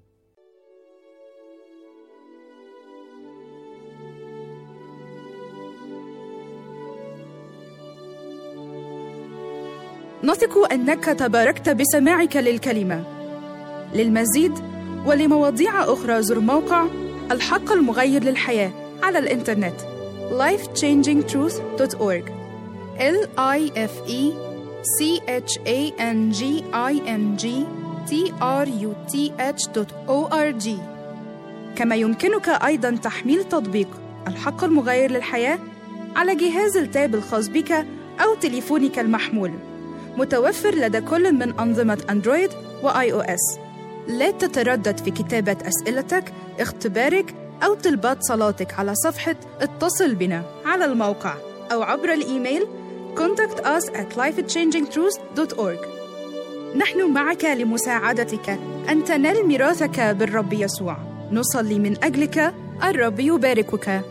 نثق انك تباركت بسماعك للكلمه للمزيد ولمواضيع اخرى زر موقع الحق المغير للحياه على الانترنت lifechangingtruth.org l i f e c h a n g i n g t r u t h.org كما يمكنك ايضا تحميل تطبيق الحق المغير للحياه على جهاز التاب الخاص بك او تليفونك المحمول متوفر لدى كل من أنظمة أندرويد وآي أو إس. لا تتردد في كتابة أسئلتك، اختبارك أو طلبات صلاتك على صفحة اتصل بنا على الموقع أو عبر الإيميل contact us at lifechangingtruth.org نحن معك لمساعدتك أن تنال ميراثك بالرب يسوع نصلي من أجلك الرب يباركك